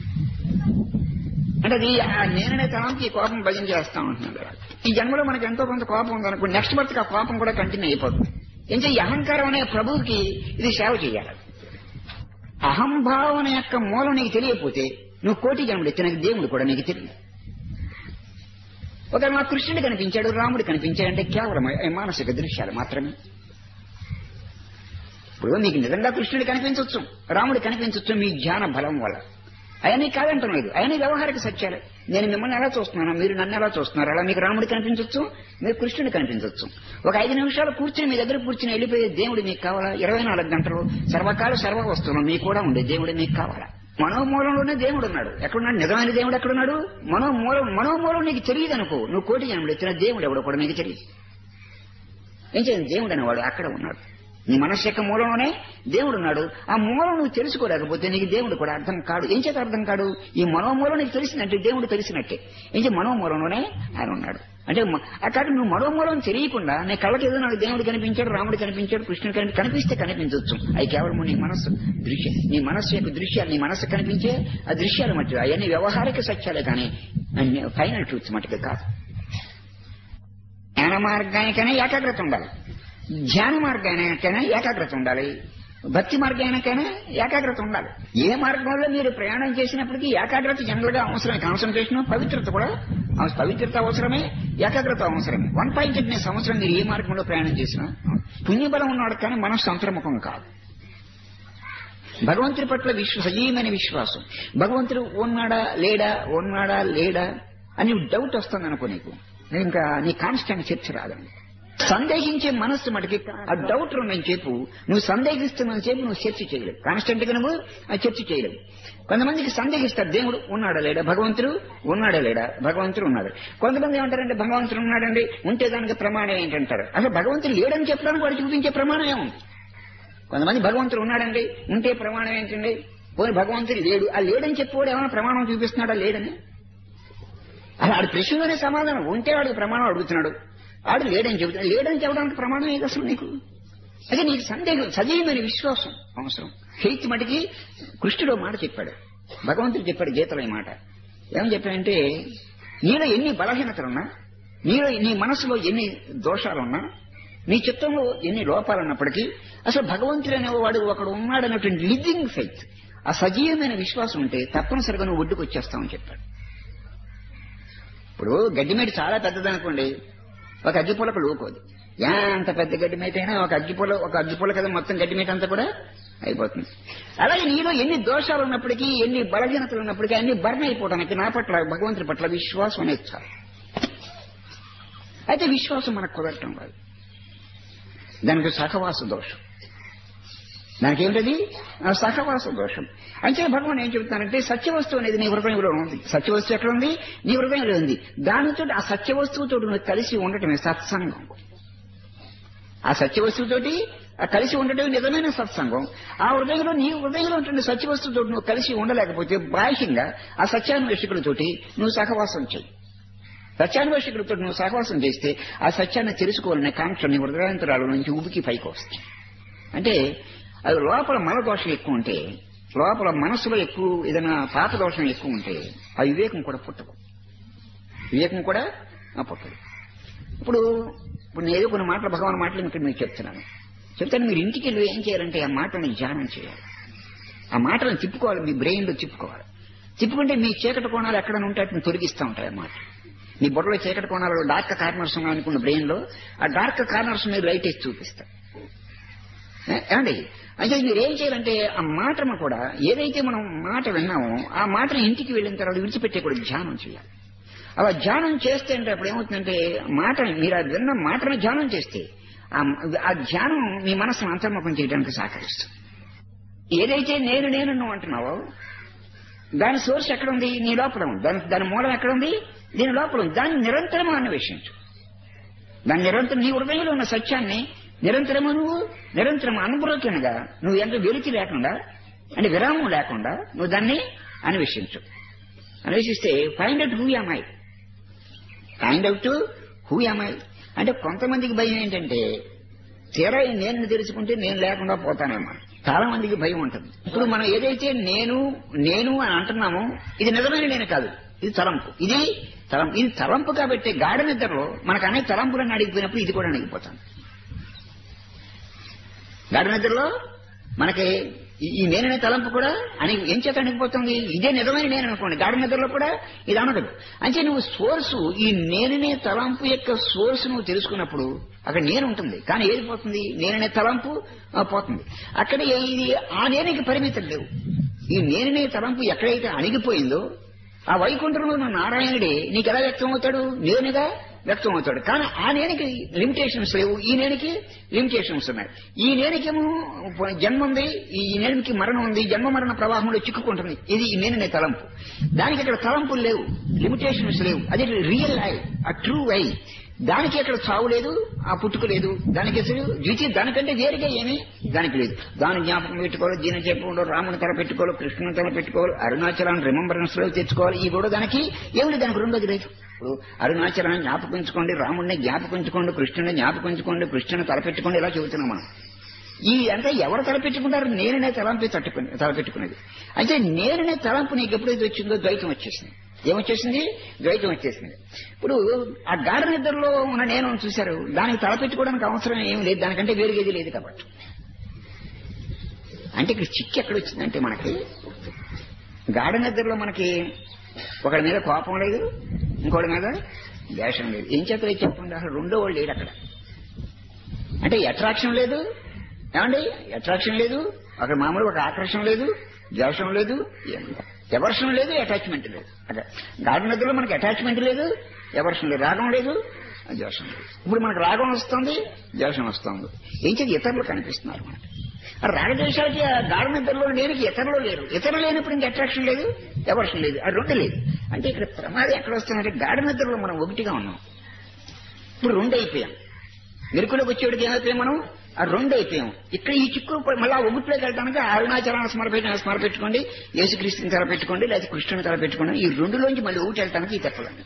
అంటే అది ఆ నేననే తలంకి ఈ కోపం భజన చేస్తా ఉంటున్నాడు ఈ జన్మలో మనకి ఎంతో కొంత కోపం ఉందనుకో నెక్స్ట్ బర్త్ ఆ కోపం కూడా కంటిన్యూ అయిపోతుంది ఏంటంటే ఈ అహంకారం అనే ప్రభువుకి ఇది సేవ చేయాలి అహంభావన యొక్క మూలం నీకు తెలియకపోతే నువ్వు కోటి జన్మలు ఎత్తిన దేవుడు కూడా నీకు తెలియదు ఒక మా కృష్ణుడు కనిపించాడు రాముడు కనిపించాడు అంటే కేవలం ఆ మానసిక దృశ్యాలు మాత్రమే ఇప్పుడు మీకు నిజంగా కృష్ణుడు కనిపించవచ్చు రాముడు కనిపించవచ్చు మీ ధ్యాన బలం వల్ల అవన్నీ కాదంటం లేదు అవన్నీ వ్యవహారిక సత్యాలే నేను మిమ్మల్ని ఎలా చూస్తున్నాను మీరు నన్ను ఎలా చూస్తున్నారు అలా మీకు రాముడు కనిపించవచ్చు మీరు కృష్ణుడు కనిపించవచ్చు ఒక ఐదు నిమిషాలు కూర్చుని మీ దగ్గర కూర్చుని వెళ్ళిపోయే దేవుడు మీకు కావాలా ఇరవై నాలుగు గంటలు సర్వకాల సర్వ వస్తువులు మీకు కూడా ఉండే దేవుడు మీకు కావాలా మనోమూలంలోనే దేవుడు ఉన్నాడు ఎక్కడున్నాడు నిజమైన దేవుడు ఎక్కడున్నాడు మనోమూలం మనోమూలం నీకు తెలియదు అనుకో నువ్వు కోటి జన్మడు ఎత్తిన దేవుడు ఎవడో కూడా నీకు తెలియదు ఏం చేయండి దేవుడు అనేవాడు అక్కడ ఉన్నాడు నీ మనస్సు యొక్క మూలంలోనే దేవుడు ఉన్నాడు ఆ మూలం నువ్వు తెలుసుకోలేకపోతే నీకు దేవుడు కూడా అర్థం కాడు ఏం చేత అర్థం కాడు ఈ మనోమూలం నీకు తెలిసినట్టే దేవుడు తెలిసినట్టే ఏం చేయ మనోమూలంలోనే ఆయన ఉన్నాడు అంటే మ- ఆ కాదు నువ్వు మనోమూలం తెలియకుండా నీ కళ్ళకి ఏదో నాకు దేవుడు కనిపించాడు రాముడు కనిపించాడు కృష్ణుడు కనిపి కనిపిస్తే కనిపించవచ్చు అవి కేవలం నీ మనస్సు దృశ్యం నీ మనస్సు యొక్క దృశ్యాలు నీ మనస్సు కనిపించే ఆ దృశ్యాలు మట్టి అవన్నీ వ్యవహారిక సత్యాలే కానీ ఫైనల్ ట్రూత్ మటుకు కాదు జ్ఞాన మార్గానికైనా ఏకాగ్రత ఉండాలి ధ్యాన మార్గానికైనా ఏకాగ్రత ఉండాలి భక్తి మార్గానికైనా ఏకాగ్రత ఉండాలి ఏ మార్గంలో మీరు ప్రయాణం చేసినప్పటికీ ఏకాగ్రత జనరల్ గా అవసరమే కాన్సన్ట్రేషన్ పవిత్రత కూడా అవస- పవిత్రత అవసరమే ఏకాగ్రత అవసరమే వన్ పాయింట్ ఎయిట్ సంవత్సరం మీరు ఏ మార్గంలో ప్రయాణం చేసినా పుణ్యబలం ఉన్నాడు కానీ మనస్సు అంతర్ముఖం కాదు భగవంతుడి పట్ల విశ్వ సజీవమైన విశ్వాసం భగవంతుడు ఉన్నాడా లేడా ఉన్నాడా లేడా అని డౌట్ వస్తుంది అనుకో నీకు ఇంకా నీ కాన్స్టెంట్ చర్చ రాదండి సందేహించే మనస్సు మటుకి ఆ డౌట్ ఉన్నని చెప్పు నువ్వు సందేహిస్తున్న చెప్పు నువ్వు చర్చ చేయలేవు కాన్స్టెంట్ గా నువ్వు ఆ చర్చ చేయలేవు కొంతమందికి సందేహిస్తారు దేవుడు ఉన్నాడా లేడా భగవంతుడు ఉన్నాడా లేడా భగవంతుడు ఉన్నాడు కొంతమంది ఏమంటారంటే భగవంతుడు ఉన్నాడండి ఉంటే దానికి ప్రమాణం ఏంటంటారు అసలు భగవంతుడు లేడని చెప్పడానికి వాడు చూపించే ప్రమాణం ఏముంది కొంతమంది భగవంతుడు ఉన్నాడండి ఉంటే ప్రమాణం ఏంటండి పోనీ భగవంతుడు లేడు ఆ లేడని చెప్పేవాడు ఏమైనా ప్రమాణం చూపిస్తున్నాడా లేడని అలా ఆడు ప్రశ్నలోనే సమాధానం ఉంటే వాడికి ప్రమాణం అడుగుతున్నాడు ఆడు లేడని చెబుతున్నాడు లేడని చెప్పడానికి ప్రమాణం ఏది అసలు నీకు అదే నీకు సందేహం సజీవమైన విశ్వాసం అవసరం హెయిత్ మటుకి కృష్ణుడు మాట చెప్పాడు భగవంతుడు చెప్పాడు గీతలో ఈ మాట ఏమని చెప్పాడంటే నీలో ఎన్ని బలహీనతలున్నా నీలో నీ మనసులో ఎన్ని దోషాలున్నా నీ చిత్తంలో ఎన్ని లోపాలున్నప్పటికీ అసలు భగవంతుడు అనేవాడు ఒకడు ఉన్నాడనేటువంటి లివింగ్ ఫెయిత్ ఆ సజీవమైన విశ్వాసం ఉంటే తప్పనిసరిగా నువ్వు ఒడ్డుకు వచ్చేస్తావని చెప్పాడు ఇప్పుడు గడ్డిమేట చాలా పెద్దదనుకోండి ఒక అగ్గిపులకు లోకోదు ఎంత పెద్ద గడ్డిమేట అయినా ఒక అగ్గిపుల ఒక అగ్గిపుల కదా మొత్తం గడ్డిమేట అంతా కూడా అయిపోతుంది అలాగే నీలో ఎన్ని దోషాలు ఉన్నప్పటికీ ఎన్ని బలహీనతలు ఉన్నప్పటికీ అన్ని బర్న్ అయిపోవడానికి నా పట్ల భగవంతుడి పట్ల విశ్వాసం అనేది చాలు అయితే విశ్వాసం మనకు కుదరటం కాదు దానికి సహవాస దోషం దానికి ఏమిటది ఆ సహవాస దోషం అంటే భగవాన్ ఏం చెబుతానంటే సత్యవస్తువు అనేది నీ హృదయంలో ఉంది సత్యవస్తువు ఎక్కడ ఉంది నీ హృదయంలో ఉంది దానితో ఆ సత్యవస్తువుతో నువ్వు కలిసి ఉండటమే సత్సంగం ఆ సత్యవస్తువుతోటి ఆ కలిసి ఉండటం నిజమైన సత్సంగం ఆ హృదయంలో నీ హృదయంలో ఉంటున్న సత్యవస్తువుతో నువ్వు కలిసి ఉండలేకపోతే బాహ్యంగా ఆ సత్యాన్వేషకులతోటి నువ్వు సహవాసం చెయ్యి సత్యాన్వేషకులతో నువ్వు సహవాసం చేస్తే ఆ సత్యాన్ని తెలుసుకోవాలనే కాంక్ష నీ హృదయాంతరాల నుంచి ఉబికి పైకి వస్తాయి అంటే అది లోపల మన దోషం ఎక్కువ ఉంటే లోపల మనసులో ఎక్కువ ఏదైనా పాప దోషం ఎక్కువ ఉంటే ఆ వివేకం కూడా పుట్టదు వివేకం కూడా ఆ పుట్టదు ఇప్పుడు ఇప్పుడు నేను ఏదో కొన్ని మాటలు భగవాన్ మాటలు ఇక్కడ మీకు చెప్తున్నాను చెప్తాను మీరు ఇంటికి వెళ్ళి ఏం చేయాలంటే ఆ మాటని ధ్యానం చేయాలి ఆ మాటలను తిప్పుకోవాలి మీ బ్రెయిన్లో తిప్పుకోవాలి తిప్పుకుంటే మీ చీకటి కోణాలు ఎక్కడ ఉంటే వాటిని తొలగిస్తూ ఉంటాయి ఆ మాట మీ బుర్రలో చీకటి కోణాలలో డార్క్ కార్నర్స్ అనుకున్న బ్రెయిన్ లో ఆ డార్క్ కార్నర్స్ మీద లైట్ వేసి చూపిస్తారు ఏమండి అంటే మీరు ఏం చేయాలంటే ఆ మాటను కూడా ఏదైతే మనం మాట విన్నామో ఆ మాటను ఇంటికి వెళ్ళిన తర్వాత విడిచిపెట్టే కూడా ధ్యానం చేయాలి అలా ధ్యానం చేస్తే అంటే అప్పుడు ఏమవుతుందంటే మాట మీరు అది విన్న మాటను ధ్యానం చేస్తే ఆ ధ్యానం మీ మనసును అంతర్ముఖం చేయడానికి సహకరిస్తుంది ఏదైతే నేను నేను నువ్వు అంటున్నావో దాని సోర్స్ ఎక్కడ ఉంది నీ లోపల ఉంది దాని దాని మూలం ఎక్కడ ఉంది దీని లోపల ఉంది దాన్ని నిరంతరం అన్వేషించు దాని నిరంతరం నీ హృదయంలో ఉన్న సత్యాన్ని నిరంతరము నువ్వు నిరంతరం అనుభూతిగా నువ్వు ఎంత వెలికి లేకుండా అంటే విరామం లేకుండా నువ్వు దాన్ని అన్వేషించు అన్వేషిస్తే find out who I find out who I అంటే కొంతమందికి భయం ఏంటంటే తీరా నేను తెలుసుకుంటే నేను లేకుండా పోతానేమో చాలా మందికి భయం ఉంటుంది ఇప్పుడు మనం ఏదైతే నేను నేను అని అంటున్నామో ఇది నిజమైన నేను కాదు ఇది తలంపు ఇది తలంపు ఇది తలంపు కాబట్టి గాఢ నిద్రలో మనకు అనేక తలంపులను అడిగిపోయినప్పుడు ఇది కూడా అడిగిపోతాను గాఢ నిద్రలో మనకి ఈ నేననే తలంపు కూడా అని ఏం చేత అణిగిపోతుంది ఇదే నిజమైన నేను అనుకోండి గాఢ నిద్రలో కూడా ఇది అనగదు అంటే నువ్వు సోర్సు ఈ నేననే తలంపు యొక్క సోర్స్ నువ్వు తెలుసుకున్నప్పుడు అక్కడ నేను ఉంటుంది కానీ ఏది పోతుంది నేననే తలంపు పోతుంది అక్కడ ఇది ఆ నేనకి పరిమితం లేవు ఈ నేననే తలంపు ఎక్కడైతే అణిగిపోయిందో ఆ వైకుంఠంలో ఉన్న నారాయణుడే నీకు ఎలా వ్యక్తం అవుతాడు నేనుగా వ్యక్తం అవుతాడు కానీ ఆ నేనికి లిమిటేషన్స్ లేవు ఈ నేనికి లిమిటేషన్స్ ఉన్నాయి ఈ నేనికేమో జన్మ ఉంది ఈ నేనికి మరణం ఉంది జన్మ మరణ ప్రవాహంలో చిక్కుకుంటుంది ఇది ఈ నేననే తలంపు దానికి అక్కడ తలంపులు లేవు లిమిటేషన్స్ లేవు అది రియల్ ఐ ఆ ట్రూ ఐ దానికి అక్కడ చావు లేదు ఆ పుట్టుక లేదు దానికి అసలు ద్వితీయ దానికంటే వేరుగా ఏమీ దానికి లేదు దాని జ్ఞాపకం పెట్టుకోవాలి దీని చెప్పుకోవాలి రాముని తల పెట్టుకోవాలి కృష్ణుని తల పెట్టుకోవాలి అరుణాచలాన్ని రిమంబరెన్స్ లో తెచ్చుకోవాలి ఈ కూడా దానికి ఏమిటి దానికి రెండోది లేదు ఇప్పుడు అరుణాచలాన్ని జ్ఞాపకించుకోండి రాముడిని జ్ఞాపకించుకోండి కృష్ణుని జ్ఞాపకించుకోండి కృష్ణుని తలపెట్టుకోండి ఇలా చెబుతున్నాం మనం ఈ అంటే ఎవరు తలపెట్టుకుంటారు నేననే తలంపే తట్టుకుని తలపెట్టుకునేది అయితే నేననే తలంపు నీకు ఎప్పుడైతే వచ్చిందో ద్వైతం వచ్చేసింది ఏమొచ్చేసింది ద్వైతం వచ్చేసింది ఇప్పుడు ఆ గాఢ నిద్రలో ఉన్న నేను చూశారు దానికి తలపెట్టుకోవడానికి అవసరం ఏమి లేదు దానికంటే వేరుగేది లేదు కాబట్టి అంటే ఇక్కడ చిక్కి ఎక్కడ వచ్చిందంటే మనకి గాఢ నిద్రలో మనకి ఒకడి మీద కోపం లేదు ఇంకోటి మీద ద్వేషం లేదు ఏం చేతలేదు చెప్పండి అసలు రెండో వాళ్ళు లేడు అక్కడ అంటే అట్రాక్షన్ లేదు ఏమండి అట్రాక్షన్ లేదు అక్కడ మామూలు ఒక ఆకర్షణ లేదు ద్వేషం లేదు ఎవర్షన్ లేదు అటాచ్మెంట్ లేదు అదే గాఢ నిద్రలో మనకి అటాచ్మెంట్ లేదు ఎవర్షన్ లేదు రాగం లేదు ద్వేషం లేదు ఇప్పుడు మనకు రాగం వస్తుంది ద్వేషం వస్తుంది ఏం చేసి ఇతరులు కనిపిస్తున్నారు మనకి ఆ రాగద్వేషాలకి ఆ గాఢ నిద్రలో లేనికి ఇతరులు లేరు ఇతరులు లేనప్పుడు ఇంక అట్రాక్షన్ లేదు ఎవర్షన్ లేదు అది రెండు లేదు అంటే ఇక్కడ ప్రమాదం ఎక్కడ వస్తుందంటే గాఢ నిద్రలో మనం ఒకటిగా ఉన్నాం ఇప్పుడు రెండు అయిపోయాం మెరుకులోకి వచ్చేవాడికి ఏమైపోయాం మనం ఆ రెండు అయిపోయాం ఇక్కడ ఈ చిక్కు మళ్ళీ ఒకటిలోకి వెళ్ళడానికి అరుణాచలాన్ని స్మరపెట్టిన స్మరపెట్టుకోండి యేసుక్రీస్తుని తల పెట్టుకోండి లేదా కృష్ణుని తల పెట్టుకోండి ఈ రెండులోంచి మళ్ళీ ఒకటి వెళ్ళడానికి ఈ తెప్పలండి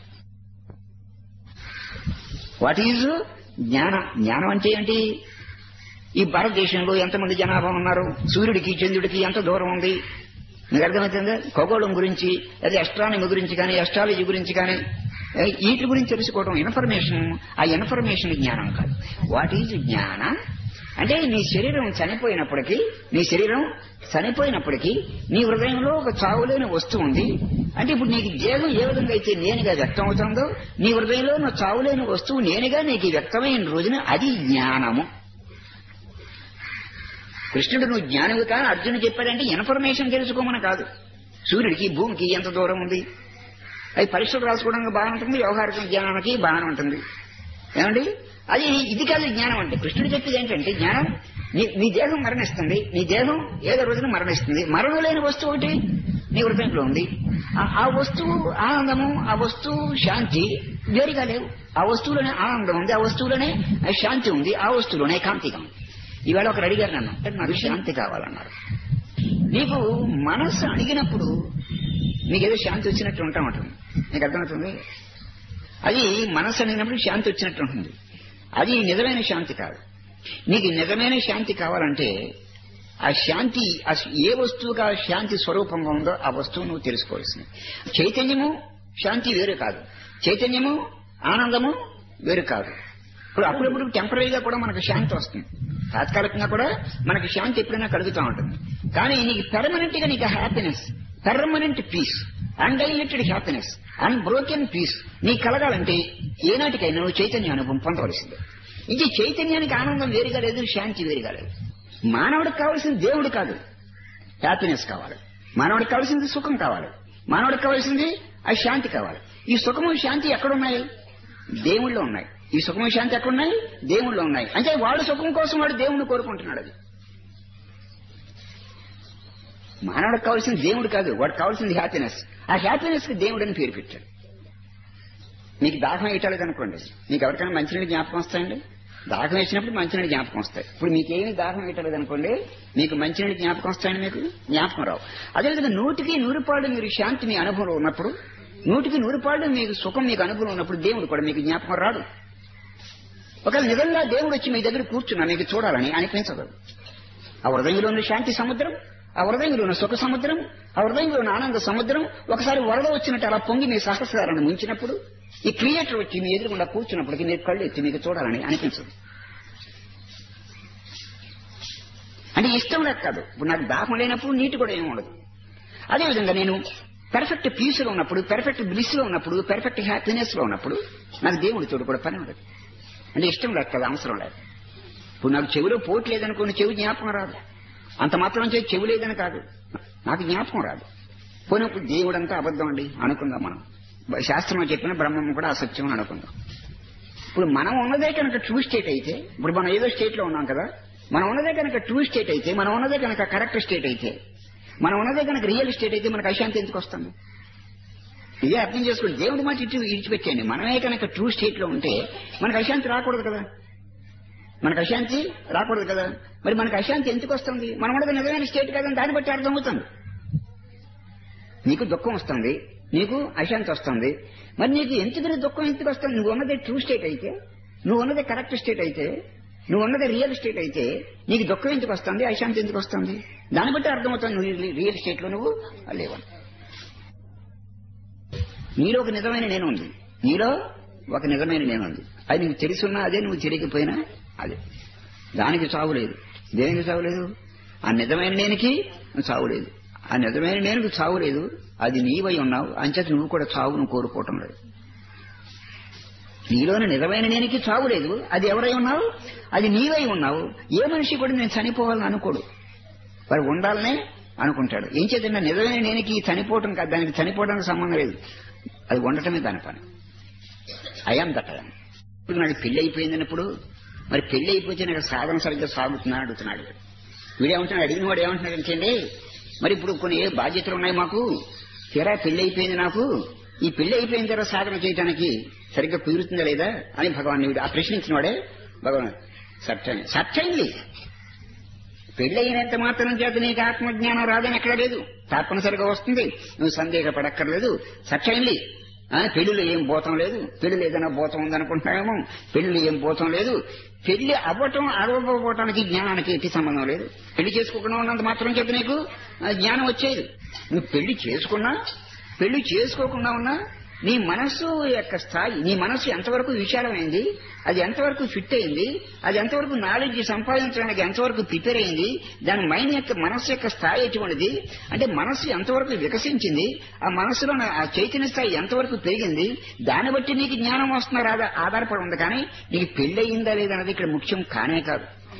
వాట్ ఈజ్ జ్ఞానం జ్ఞానం అంటే ఏంటి ఈ భారతదేశంలో ఎంతమంది జనాభా ఉన్నారు సూర్యుడికి చంద్రుడికి ఎంత దూరం ఉంది మీకు అర్థమవుతుందా ఖగోళం గురించి లేదా ఎస్ట్రానమీ గురించి కానీ ఎస్ట్రాలజీ గురించి కానీ వీటి గురించి తెలుసుకోవడం ఇన్ఫర్మేషన్ ఆ ఇన్ఫర్మేషన్ జ్ఞానం కాదు వాట్ ఈజ్ జ్ఞాన అంటే నీ శరీరం చనిపోయినప్పటికీ నీ శరీరం చనిపోయినప్పటికీ నీ హృదయంలో ఒక చావులేని వస్తువు ఉంది అంటే ఇప్పుడు నీకు దేహం ఏ విధంగా అయితే నేనుగా వ్యక్తం అవుతుందో నీ హృదయంలో ఉన్న చావులేని వస్తువు నేనుగా నీకు వ్యక్తమైన రోజున అది జ్ఞానము కృష్ణుడు నువ్వు జ్ఞానివి కానీ అర్జునుడు చెప్పాడంటే ఇన్ఫర్మేషన్ తెలుసుకోమని కాదు సూర్యుడికి భూమికి ఎంత దూరం ఉంది అది పరీక్షలు రాసుకోవడానికి బాగా ఉంటుంది వ్యవహారిక జ్ఞానానికి బాగానే ఉంటుంది ఏమండి అది ఇది కాదు జ్ఞానం అంటే కృష్ణుడు చెప్పేది ఏంటంటే జ్ఞానం నీ నీ దేహం మరణిస్తుంది నీ దేహం ఏదో రోజున మరణిస్తుంది మరణం లేని వస్తువు ఒకటి నీ హృదయంలో ఉంది ఆ- ఆ వస్తువు ఆనందము ఆ వస్తువు శాంతి వేరుగా లేవు ఆ వస్తువులోనే ఆనందం ఉంది ఆ వస్తువులోనే శాంతి ఉంది ఆ వస్తువులోనే కాంతిగా ఉంది ఈవేళ ఒకరు అడిగారు నన్ను అంటే నాకు శాంతి కావాలన్నారు నీకు మనస్సు అడిగినప్పుడు నీకు ఏదో శాంతి వచ్చినట్టు ఉంటా ఉంటుంది నీకు అర్థమవుతుంది అది మనస్సు అడిగినప్పుడు శాంతి వచ్చినట్టు ఉంటుంది అది నిజమైన శాంతి కాదు నీకు నిజమైన శాంతి కావాలంటే ఆ శాంతి ఆ ఏ వస్తువుగా శాంతి స్వరూపంగా ఉందో ఆ వస్తువు నువ్వు తెలుసుకోవాల్సింది చైతన్యము శాంతి వేరు కాదు చైతన్యము ఆనందము వేరు కాదు ఇప్పుడు అప్పుడప్పుడు టెంపరీగా కూడా మనకు శాంతి వస్తుంది తాత్కాలికంగా కూడా మనకి శాంతి ఎప్పుడైనా కలుగుతూ ఉంటుంది కానీ నీకు పెర్మనెంట్ గా నీకు happiness permanent peace undiluted happiness unbroken peace నీకు కలగాలంటే ఏనాటికైనా నువ్వు చైతన్య అనుభవం పొందవలసిందే ఇది చైతన్యానికి ఆనందం వేరుగా లేదు శాంతి వేరుగా లేదు మానవుడికి కావాల్సింది దేవుడు కాదు హ్యాపీనెస్ కావాలి మానవుడికి కావాల్సింది సుఖం కావాలి మానవుడికి కావాల్సింది ఆ శాంతి కావాలి ఈ సుఖము శాంతి ఎక్కడున్నాయి దేవుళ్ళో ఉన్నాయి ఈ సుఖము శాంతి ఎక్కడున్నాయి దేవుళ్ళో ఉన్నాయి అంటే వాడు సుఖం కోసం వాడు దేవుణ్ణి కోరుకుంటున్నాడు అది మానవుడికి కావాల్సింది దేవుడు కాదు వాడికి కావాల్సింది హ్యాపీనెస్ ఆ హ్యాపీనెస్ కి దేవుడు అని పేరు పెట్టాడు మీకు దాహం వేయటాలేదు అనుకోండి మీకు ఎవరికైనా మంచినీళ్ళు జ్ఞాపకం వస్తాయండి దాహం వేసినప్పుడు మంచినీళ్ళు జ్ఞాపకం వస్తాయి ఇప్పుడు మీకేమి దాహం వేయటలేదు అనుకోండి మీకు మంచినీళ్ళు జ్ఞాపకం వస్తాయండి మీకు జ్ఞాపకం రావు అదేవిధంగా నూటికి నూరుపాడు మీరు శాంతి మీ అనుభవంలో ఉన్నప్పుడు నూటికి నూరుపాడు మీకు సుఖం మీకు అనుభవం ఉన్నప్పుడు దేవుడు కూడా మీకు జ్ఞాపకం రాడు ఒకవేళ నిజంగా దేవుడు వచ్చి మీ దగ్గర కూర్చున్నా మీకు చూడాలని అనిపించదు ఆ హృదయంలో ఉన్న శాంతి సముద్రం ఆ హృదయంలో ఉన్న సుఖ సముద్రం ఆ హృదయంలో ఉన్న ఆనంద సముద్రం ఒకసారి వరద వచ్చినట్టు అలా పొంగి మీ సహస్రాలను ముంచినప్పుడు ఈ క్రియేటర్ వచ్చి మీ ఎదురుగుండా కూర్చున్నప్పటికీ మీరు కళ్ళు ఎత్తి మీకు చూడాలని అనిపించదు అంటే ఇష్టం లేక కాదు ఇప్పుడు నాకు దాహం లేనప్పుడు నీటి కూడా ఏమి ఉండదు అదేవిధంగా నేను పెర్ఫెక్ట్ పీస్ లో ఉన్నప్పుడు పెర్ఫెక్ట్ బ్లిస్ లో ఉన్నప్పుడు పెర్ఫెక్ట్ హ్యాపీనెస్ లో ఉన్నప్పుడు నాకు దేవుడి తోడు కూడా పని ఉండదు అంటే ఇష్టం లేక కదా అవసరం లేదు ఇప్పుడు నాకు చెవిలో పోటు లేదనుకోని చెవి జ్ఞాపకం రాదు అంత మాత్రం చేసి చెవి లేదని కాదు నాకు జ్ఞాపకం రాదు పోయినప్పుడు దేవుడంతా అబద్ధం అండి అనుకుందాం మనం శాస్త్రంలో చెప్పిన బ్రహ్మం కూడా అసత్యం అని అనుకుందాం ఇప్పుడు మనం ఉన్నదే కనుక ట్రూ స్టేట్ అయితే ఇప్పుడు మనం ఏదో స్టేట్ లో ఉన్నాం కదా మనం ఉన్నదే కనుక ట్రూ స్టేట్ అయితే మనం ఉన్నదే కనుక కరెక్ట్ స్టేట్ అయితే మనం ఉన్నదే కనుక రియల్ స్టేట్ అయితే మనకు అశాంతి ఎందుకు వస్తుంది ఇదే అర్థం చేసుకోండి దేవుడి మాట ఇటు ఇడిచిపెట్టండి మనమే కనుక ట్రూ స్టేట్ లో ఉంటే మనకు అశాంతి రాకూడదు కదా మనకు అశాంతి రాకూడదు కదా మరి మనకు అశాంతి ఎందుకు వస్తుంది మనం ఉన్నది నిజమైన స్టేట్ కదని దాన్ని బట్టి అర్థమవుతుంది నీకు దుఃఖం వస్తుంది నీకు అశాంతి వస్తుంది మరి నీకు ఎందుకు దుఃఖం ఎందుకు వస్తుంది నువ్వు ఉన్నది ట్రూ స్టేట్ అయితే నువ్వు ఉన్నది కరెక్ట్ స్టేట్ అయితే నువ్వు ఉన్నది రియల్ స్టేట్ అయితే నీకు దుఃఖం ఎందుకు వస్తుంది అశాంతి ఎందుకు వస్తుంది దాన్ని బట్టి అర్థమవుతుంది నువ్వు రియల్ స్టేట్ లో నువ్వు లేవని నీలో ఒక నిజమైన నేను ఉంది నీలో ఒక నిజమైన నేను ఉంది అది నీకు తెలుసున్నా అదే నువ్వు తెలియకపోయినా అదే దానికి చావు లేదు దేనికి చావు లేదు ఆ నిజమైన నేనికి చావు లేదు ఆ నిజమైన నేనుకు చావు లేదు అది నీవై ఉన్నావు అంచేత నువ్వు కూడా చావును కోరుకోవటం లేదు నీలోని నిజమైన నేనికి చావు లేదు అది ఎవరై ఉన్నావు అది నీవై ఉన్నావు ఏ మనిషి కూడా నేను చనిపోవాలని అనుకోడు మరి ఉండాలనే అనుకుంటాడు ఏం చేద్దాం నిజమైన నేనికి చనిపోవటం కాదు దానికి చనిపోవడానికి సంబంధం లేదు అది ఉండటమే దాని పని అయం దట్టడం ఇప్పుడు నాకు పెళ్లి అయిపోయిందన్నప్పుడు మరి పెళ్లి అయిపోతే నాకు సాధన సరిగ్గా సాగుతున్నా అడుగుతున్నాడు వీడు ఏమంటున్నాడు అడిగిన వాడు ఏమంటున్నాడు అంటే మరి ఇప్పుడు కొన్ని ఏ బాధ్యతలు ఉన్నాయి మాకు తీరా పెళ్లి అయిపోయింది నాకు ఈ పెళ్లి అయిపోయిన తర్వాత సాధన చేయడానికి సరిగ్గా కుదురుతుందా లేదా అని భగవాన్ వీడు ఆ ప్రశ్నించిన వాడే భగవాన్ సత్యం సత్యండి పెళ్లి అయినంత మాత్రం చేత నీకు ఆత్మజ్ఞానం రాదని ఎక్కడ లేదు తప్పనిసరిగా వస్తుంది నువ్వు సందేహపడక్కర్లేదు సత్యండి ఆ పెళ్లిలో ఏం భూతం లేదు పెళ్లి ఏదైనా భూతం ఉందనుకుంటున్నామేమో పెళ్లిలో ఏం భూతం లేదు పెళ్లి అవ్వటం అవ్వకపోవటానికి జ్ఞానానికి ఎట్టి సంబంధం లేదు పెళ్లి చేసుకోకుండా ఉన్నంత మాత్రం చేత నీకు ఆ, జ్ఞానం వచ్చేది నువ్వు పెళ్లి చేసుకున్నా పెళ్లి చేసుకోకుండా ఉన్నా నీ మనస్సు యొక్క స్థాయి నీ మనస్సు ఎంతవరకు విశాలమైంది అది ఎంతవరకు ఫిట్ అయింది అది ఎంతవరకు నాలెడ్జ్ సంపాదించడానికి ఎంతవరకు ప్రిపేర్ అయింది దాని మైండ్ యొక్క మనస్సు యొక్క స్థాయి ఎటువంటిది అంటే మనస్సు ఎంతవరకు వికసించింది ఆ మనస్సులో నా- ఆ చైతన్య స్థాయి ఎంతవరకు పెరిగింది దాన్ని బట్టి నీకు జ్ఞానం వస్తున్నా రాదా ఆధారపడి ఉంది కానీ నీకు పెళ్లి అయిందా లేదన్నది ఇక్కడ ముఖ్యం కానే కాదు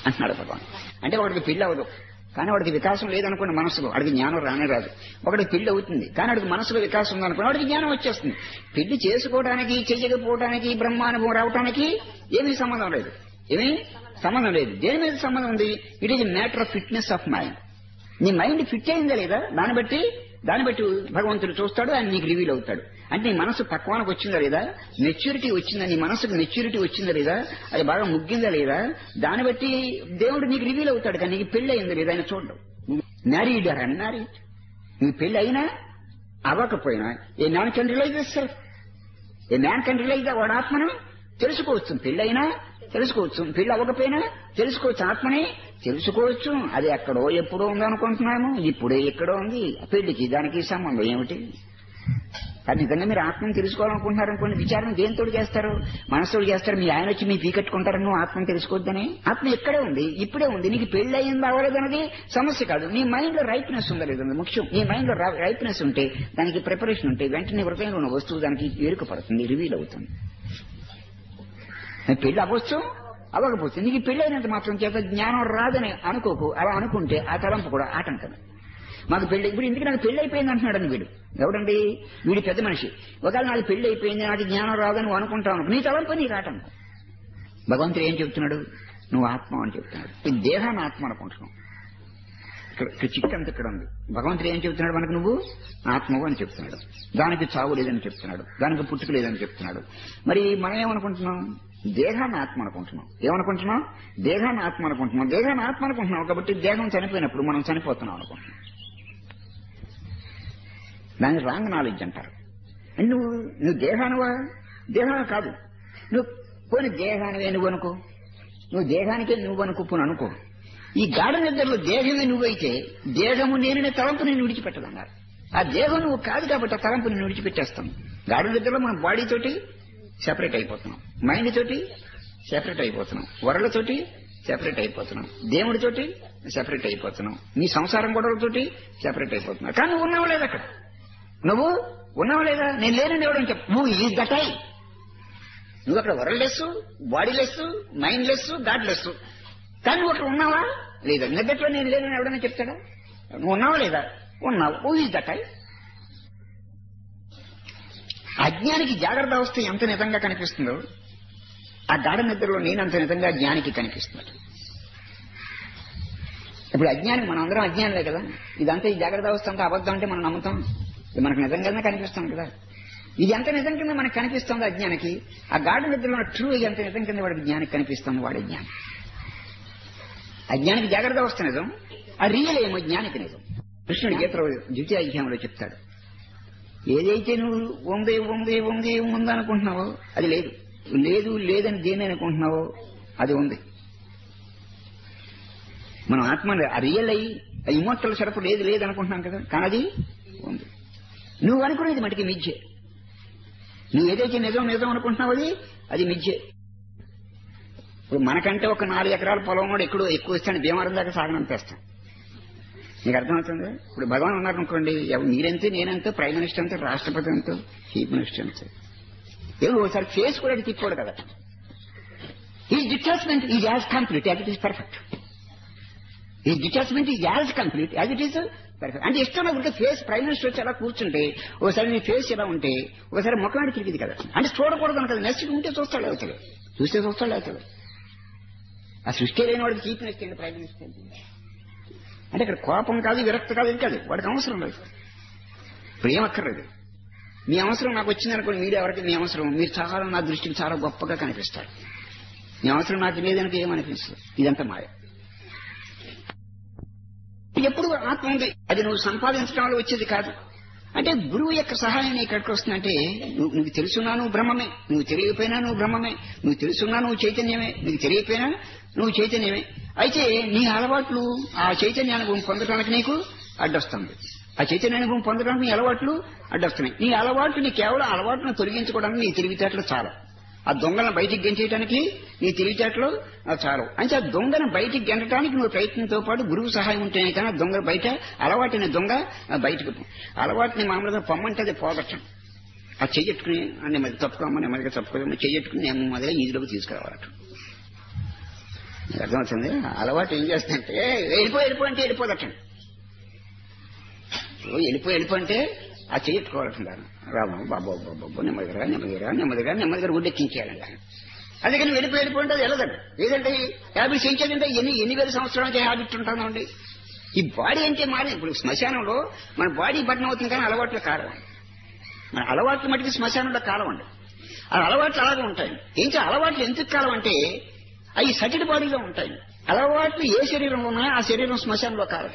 అంటున్నాడు భగవాన్ అంటే వాడికి పెళ్లి అవ్వదు కానీ వాడికి వికాసం లేదనుకోండి మనసులో వాడికి జ్ఞానం రానే రాదు ఒకడికి పెళ్లి అవుతుంది కానీ వాడికి మనసులో వికాసం ఉందనుకోండి వాడికి జ్ఞానం వచ్చేస్తుంది పెళ్లి చేసుకోవడానికి చెయ్యకపోవడానికి బ్రహ్మానుభవం రావడానికి ఏమీ సంబంధం లేదు ఏమీ సంబంధం లేదు దేని మీద సంబంధం ఉంది it is matter of fitness of mind నీ మైండ్ ఫిట్ అయిందా లేదా దాన్ని బట్టి దాన్ని బట్టి భగవంతుడు చూస్తాడు ఆయన నీకు రివీల్ అవుతాడు అంటే నీ మనసు పక్వానికి వచ్చిందా లేదా మెచ్యూరిటీ వచ్చిందా నీ మనసుకు మెచ్యూరిటీ వచ్చిందా లేదా అది బాగా ముగ్గిందా లేదా దాన్ని బట్టి దేవుడు నీకు రివీల్ అవుతాడు కానీ నీకు పెళ్లి అయిందా లేదా ఆయన చూడడం మ్యారీడ్ ఆర్ అన్మ్యారీడ్ నీకు పెళ్లి అయినా అవ్వకపోయినా a man can realise self a man can realise వాడు ఆత్మను తెలుసుకోవచ్చు పెళ్లి అయినా తెలుసుకోవచ్చు పెళ్లి అవ్వకపోయినా తెలుసుకోవచ్చు ఆత్మని తెలుసుకోవచ్చు అది ఎక్కడో ఎప్పుడో ఉందనుకుంటున్నాము ఇప్పుడే ఎక్కడో ఉంది పెళ్లికి దానికి సంబంధం ఏమిటి కానీ నిజంగా మీరు ఆత్మను తెలుసుకోవాలనుకుంటున్నారు అనుకోండి విచారణ దేంతో చేస్తారు మనసుతో చేస్తారు మీ ఆయన వచ్చి మీ పీకెట్టుకుంటారు నువ్వు ఆత్మను తెలుసుకోవద్దని ఆత్మ ఎక్కడే ఉంది ఇప్పుడే ఉంది నీకు పెళ్లి అయింది అవ్వలేదన్నది సమస్య కాదు నీ మైండ్ లో రైట్నెస్ ఉందా లేదన్నది ముఖ్యం నీ మైండ్ లో రైట్నెస్ ఉంటే దానికి ప్రిపరేషన్ ఉంటే వెంటనే హృదయంలో ఉన్న వస్తువు దానికి ఎరుక పడుతుంది రివీల్ అవుతుంది పెళ్లి అవ్వచ్చు అవ్వకపోతే నీకు పెళ్లి అయినంత మాత్రం చేత జ్ఞానం రాదని అనుకోకు అలా అనుకుంటే ఆ తలంపు కూడా ఆటంకమే మాకు పెళ్లి ఇప్పుడు ఇందుకు నాకు పెళ్లి అయిపోయింది అంటున్నాడని వీడు ఎవడండి వీడు పెద్ద మనిషి ఒకవేళ నాకు పెళ్లి అయిపోయింది నాకు జ్ఞానం రాదని నువ్వు అనుకుంటావు నీ తలంపు నీకు ఆటంకం భగవంతుడు ఏం చెప్తున్నాడు నువ్వు ఆత్మ అని చెప్తున్నాడు ఈ దేహాన్ని ఆత్మ అనుకుంటున్నావు ఇక్కడ ఇక్కడ చిక్కంత ఇక్కడ ఉంది భగవంతుడు ఏం చెప్తున్నాడు మనకు నువ్వు ఆత్మవు అని చెప్తున్నాడు దానికి చావు లేదని చెప్తున్నాడు దానికి పుట్టుక లేదని చెప్తున్నాడు మరి మనం ఏమనుకుంటున్నాం దేహాన్ని ఆత్మ అనుకుంటున్నాం ఏమనుకుంటున్నాం దేహాన్ని ఆత్మ అనుకుంటున్నాం దేహాన్ని ఆత్మ అనుకుంటున్నాం కాబట్టి దేహం చనిపోయినప్పుడు మనం చనిపోతున్నాం అనుకుంటున్నాం దాన్ని రాంగ్ నాలెడ్జ్ అంటారు అంటే నువ్వు నువ్వు దేహానువా దేహాను కాదు నువ్వు పోని దేహానివే నువ్వు అనుకో నువ్వు దేహానికే నువ్వు అనుకో పోను అనుకో ఈ గాఢ నిద్రలో దేహమే నువ్వైతే దేహము నేననే తలంపు నేను విడిచిపెట్టదన్నారు ఆ దేహం నువ్వు కాదు కాబట్టి ఆ తలంపు నేను విడిచిపెట్టేస్తాం గాఢ నిద్రలో మన బాడీ తోటి సెపరేట్ అయిపోతున్నాం మైండ్ తోటి సెపరేట్ అయిపోతున్నాం వరలతోటి సెపరేట్ అయిపోతున్నాం దేవుడితోటి సెపరేట్ అయిపోతున్నాం నీ సంసారం గొడవలతోటి సెపరేట్ అయిపోతున్నావు కానీ నువ్వు ఉన్నావు లేదా అక్కడ నువ్వు ఉన్నావు లేదా నేను లేనని ఎవడని చెప్పు నువ్వు ఈ దటాయి నువ్వు అక్కడ worldless bodiless mindless godless కానీ నువ్వు అక్కడ ఉన్నావా లేదా నిద్దట్లో నేను లేనని ఎవడన్నా చెప్తాడా నువ్వు ఉన్నావా లేదా ఉన్నావు ఓ ఈ దటాయి అజ్ఞానికి జాగ్రత్త అవస్థ ఎంత నిజంగా కనిపిస్తుందో ఆ గాఢ నిద్రలో నేనంత నిజంగా జ్ఞానికి కనిపిస్తున్నాడు ఇప్పుడు అజ్ఞానం మనం అందరం అజ్ఞానులే కదా ఇదంతా ఈ జాగ్రత్త అవస్థ అంతా అబద్ధం అంటే మనం నమ్ముతాం ఇది మనకు నిజంగానే కనిపిస్తుంది కదా ఇది ఎంత నిజం కింద మనకు కనిపిస్తుంది అజ్ఞానికి ఆ గాఢ నిద్రలో ట్రూ ఎంత నిజం కింద వాడికి జ్ఞానికి కనిపిస్తుంది వాడి జ్ఞానం అజ్ఞానికి జాగ్రత్త అవస్థ నిజం ఆ రియల్ ఏమో జ్ఞానికి నిజం కృష్ణుడు గీతలో ద్వితీయాధ్యాయంలో చెప్తాడు ఏదైతే నువ్వు ఉంది ఉంది ఉంది ఉందనుకుంటున్నావో అది లేదు లేదు లేదని దేని అనుకుంటున్నావో అది ఉంది మనం ఆత్మ ఆ రియల్ అయ్యి ఆ ఇమోటల్ సరఫు లేదు లేదు అనుకుంటున్నాం కదా కానీ అది ఉంది నువ్వు అనుకునేది మటుకి మిథ్యే నువ్వు ఏదైతే నిజం నిజం అనుకుంటున్నావు అది అది మిథ్యే ఇప్పుడు మనకంటే ఒక నాలుగు ఎకరాల పొలం కూడా ఎక్కడో ఎక్కువ ఇస్తాను భీమవరం దాకా సాగనంపేస్తాం నీకు అర్థమవుతుంది ఇప్పుడు భగవాన్ ఉన్నారు అనుకోండి ఎవ- మీరెంతే నేనెంతో ప్రైమ్ మినిస్టర్ ఎంతో రాష్ట్రపతి ఎంతో చీఫ్ మినిస్టర్ ఎంతో ఏదో ఒకసారి ఫేస్ కూడా అటు తిప్పాడు కదా ఈ detachment is as complete as it is perfect ఈ detachment is as complete as it is perfect అంటే ఇష్టం ఉంటే ఫేస్ ప్రైమ్ మినిస్టర్ వచ్చి అలా కూర్చుంటే ఒకసారి నీ ఫేస్ ఎలా ఉంటే ఒకసారి ముఖం ఆడి తిరిగింది కదా అంటే చూడకూడదు అనుకది నెక్స్ట్ ఉంటే చూస్తాడు అవుతాడు చూస్తే చూస్తాడు అవుతాడు ఆ సృష్టి లేని వాడికి చీఫ్ మినిస్టర్ ప్రైమ్ మినిస్టర్ అంటే ఇక్కడ కోపం కాదు విరక్తి కాదు ఇది కాదు వాడికి అవసరం లేదు ఇప్పుడు ఏమక్కర్లేదు మీ అవసరం నాకు వచ్చింది అనుకోండి మీరు ఎవరికి మీ అవసరం మీరు చాలా నా దృష్టికి చాలా గొప్పగా కనిపిస్తారు మీ అవసరం నాకు లేదనుకో ఏమనిపిస్తుంది ఇదంతా మాయ ఎప్పుడు ఆత్మ ఉంది అది నువ్వు సంపాదించడం వల్ల వచ్చేది కాదు అంటే గురువు యొక్క సహాయం నీకు ఎక్కడికి వస్తుందంటే నువ్వు నువ్వు తెలుసున్నా నువ్వు బ్రహ్మమే నువ్వు తెలియకపోయినా నువ్వు బ్రహ్మమే నువ్వు తెలుసున్నా నువ్వు చైతన్యమే నీకు తెలియకపోయినా నువ్వు చైతన్యమే అయితే నీ అలవాట్లు ఆ చైతన్యానుభవం పొందడానికి నీకు అడ్డొస్తుంది ఆ చైతన్యానుభవం పొందడానికి నీ అలవాట్లు అడ్డొస్తున్నాయి నీ అలవాట్లు నీ కేవలం అలవాట్లను తొలగించుకోవడానికి నీ తెలివితేటలు చాలా ఆ దొంగలను బయటికి గెంచేయడానికి నీ తెలివితేటలు ఆ చాలు అంటే ఆ దొంగను బయటికి గెంటడానికి నువ్వు ప్రయత్నంతో పాటు గురువు సహాయం ఉంటేనే కానీ ఆ దొంగ బయట అలవాటిని దొంగ ఆ బయటకు పో- అలవాటిని మామూలుగా పొమ్మంటే అది పోగొట్టం ఆ చెయ్యట్టుకుని నెమ్మది తప్పుకోమని నెమ్మదిగా తప్పుకోమని చెయ్యట్టుకుని నెమ్మదిగా ఈజీలోకి తీసుకురావాలట మీకు అర్థమవుతుంది అలవాటు ఏం చేస్తుందంటే వెళ్ళిపో వెళ్ళిపో అంటే వెళ్ళిపోదటండి ఓ వెళ్ళిపో వెళ్ళిపో అంటే ఆ చెయ్యట్టుకోవాలంటున్నారు రాము బాబు బాబు నెమ్మదిగా నెమ్మదిగా నెమ్మదిగా నెమ్మదిగా గుడ్డెక్కించేయాలంట అందుకని వెళ్ళిపో వెళ్ళిపో అంటే అది వెళ్ళదండి ఏదంటే హ్యాబిట్స్ ఏం చేయాలంటే ఎన్ని ఎన్ని వేల సంవత్సరాలకి హ్యాబిట్ ఉంటానండి ఈ బాడీ అంటే మారి ఇప్పుడు శ్మశానంలో మన బాడీ బట్టన్ అవుతుంది కానీ అలవాట్లు కాలం మన అలవాట్లు మటుకు శ్మశానంలో కాలం అండి ఆ అలవాట్లు అలాగే ఉంటాయి ఏం చేయాలి అలవాట్లు ఎందుకు కాలం అంటే అవి సటిడ్ బాడీలో ఉంటాయి అలవాట్లు ఏ శరీరంలో ఉన్నాయో ఆ శరీరం శ్మశానంలో కాలం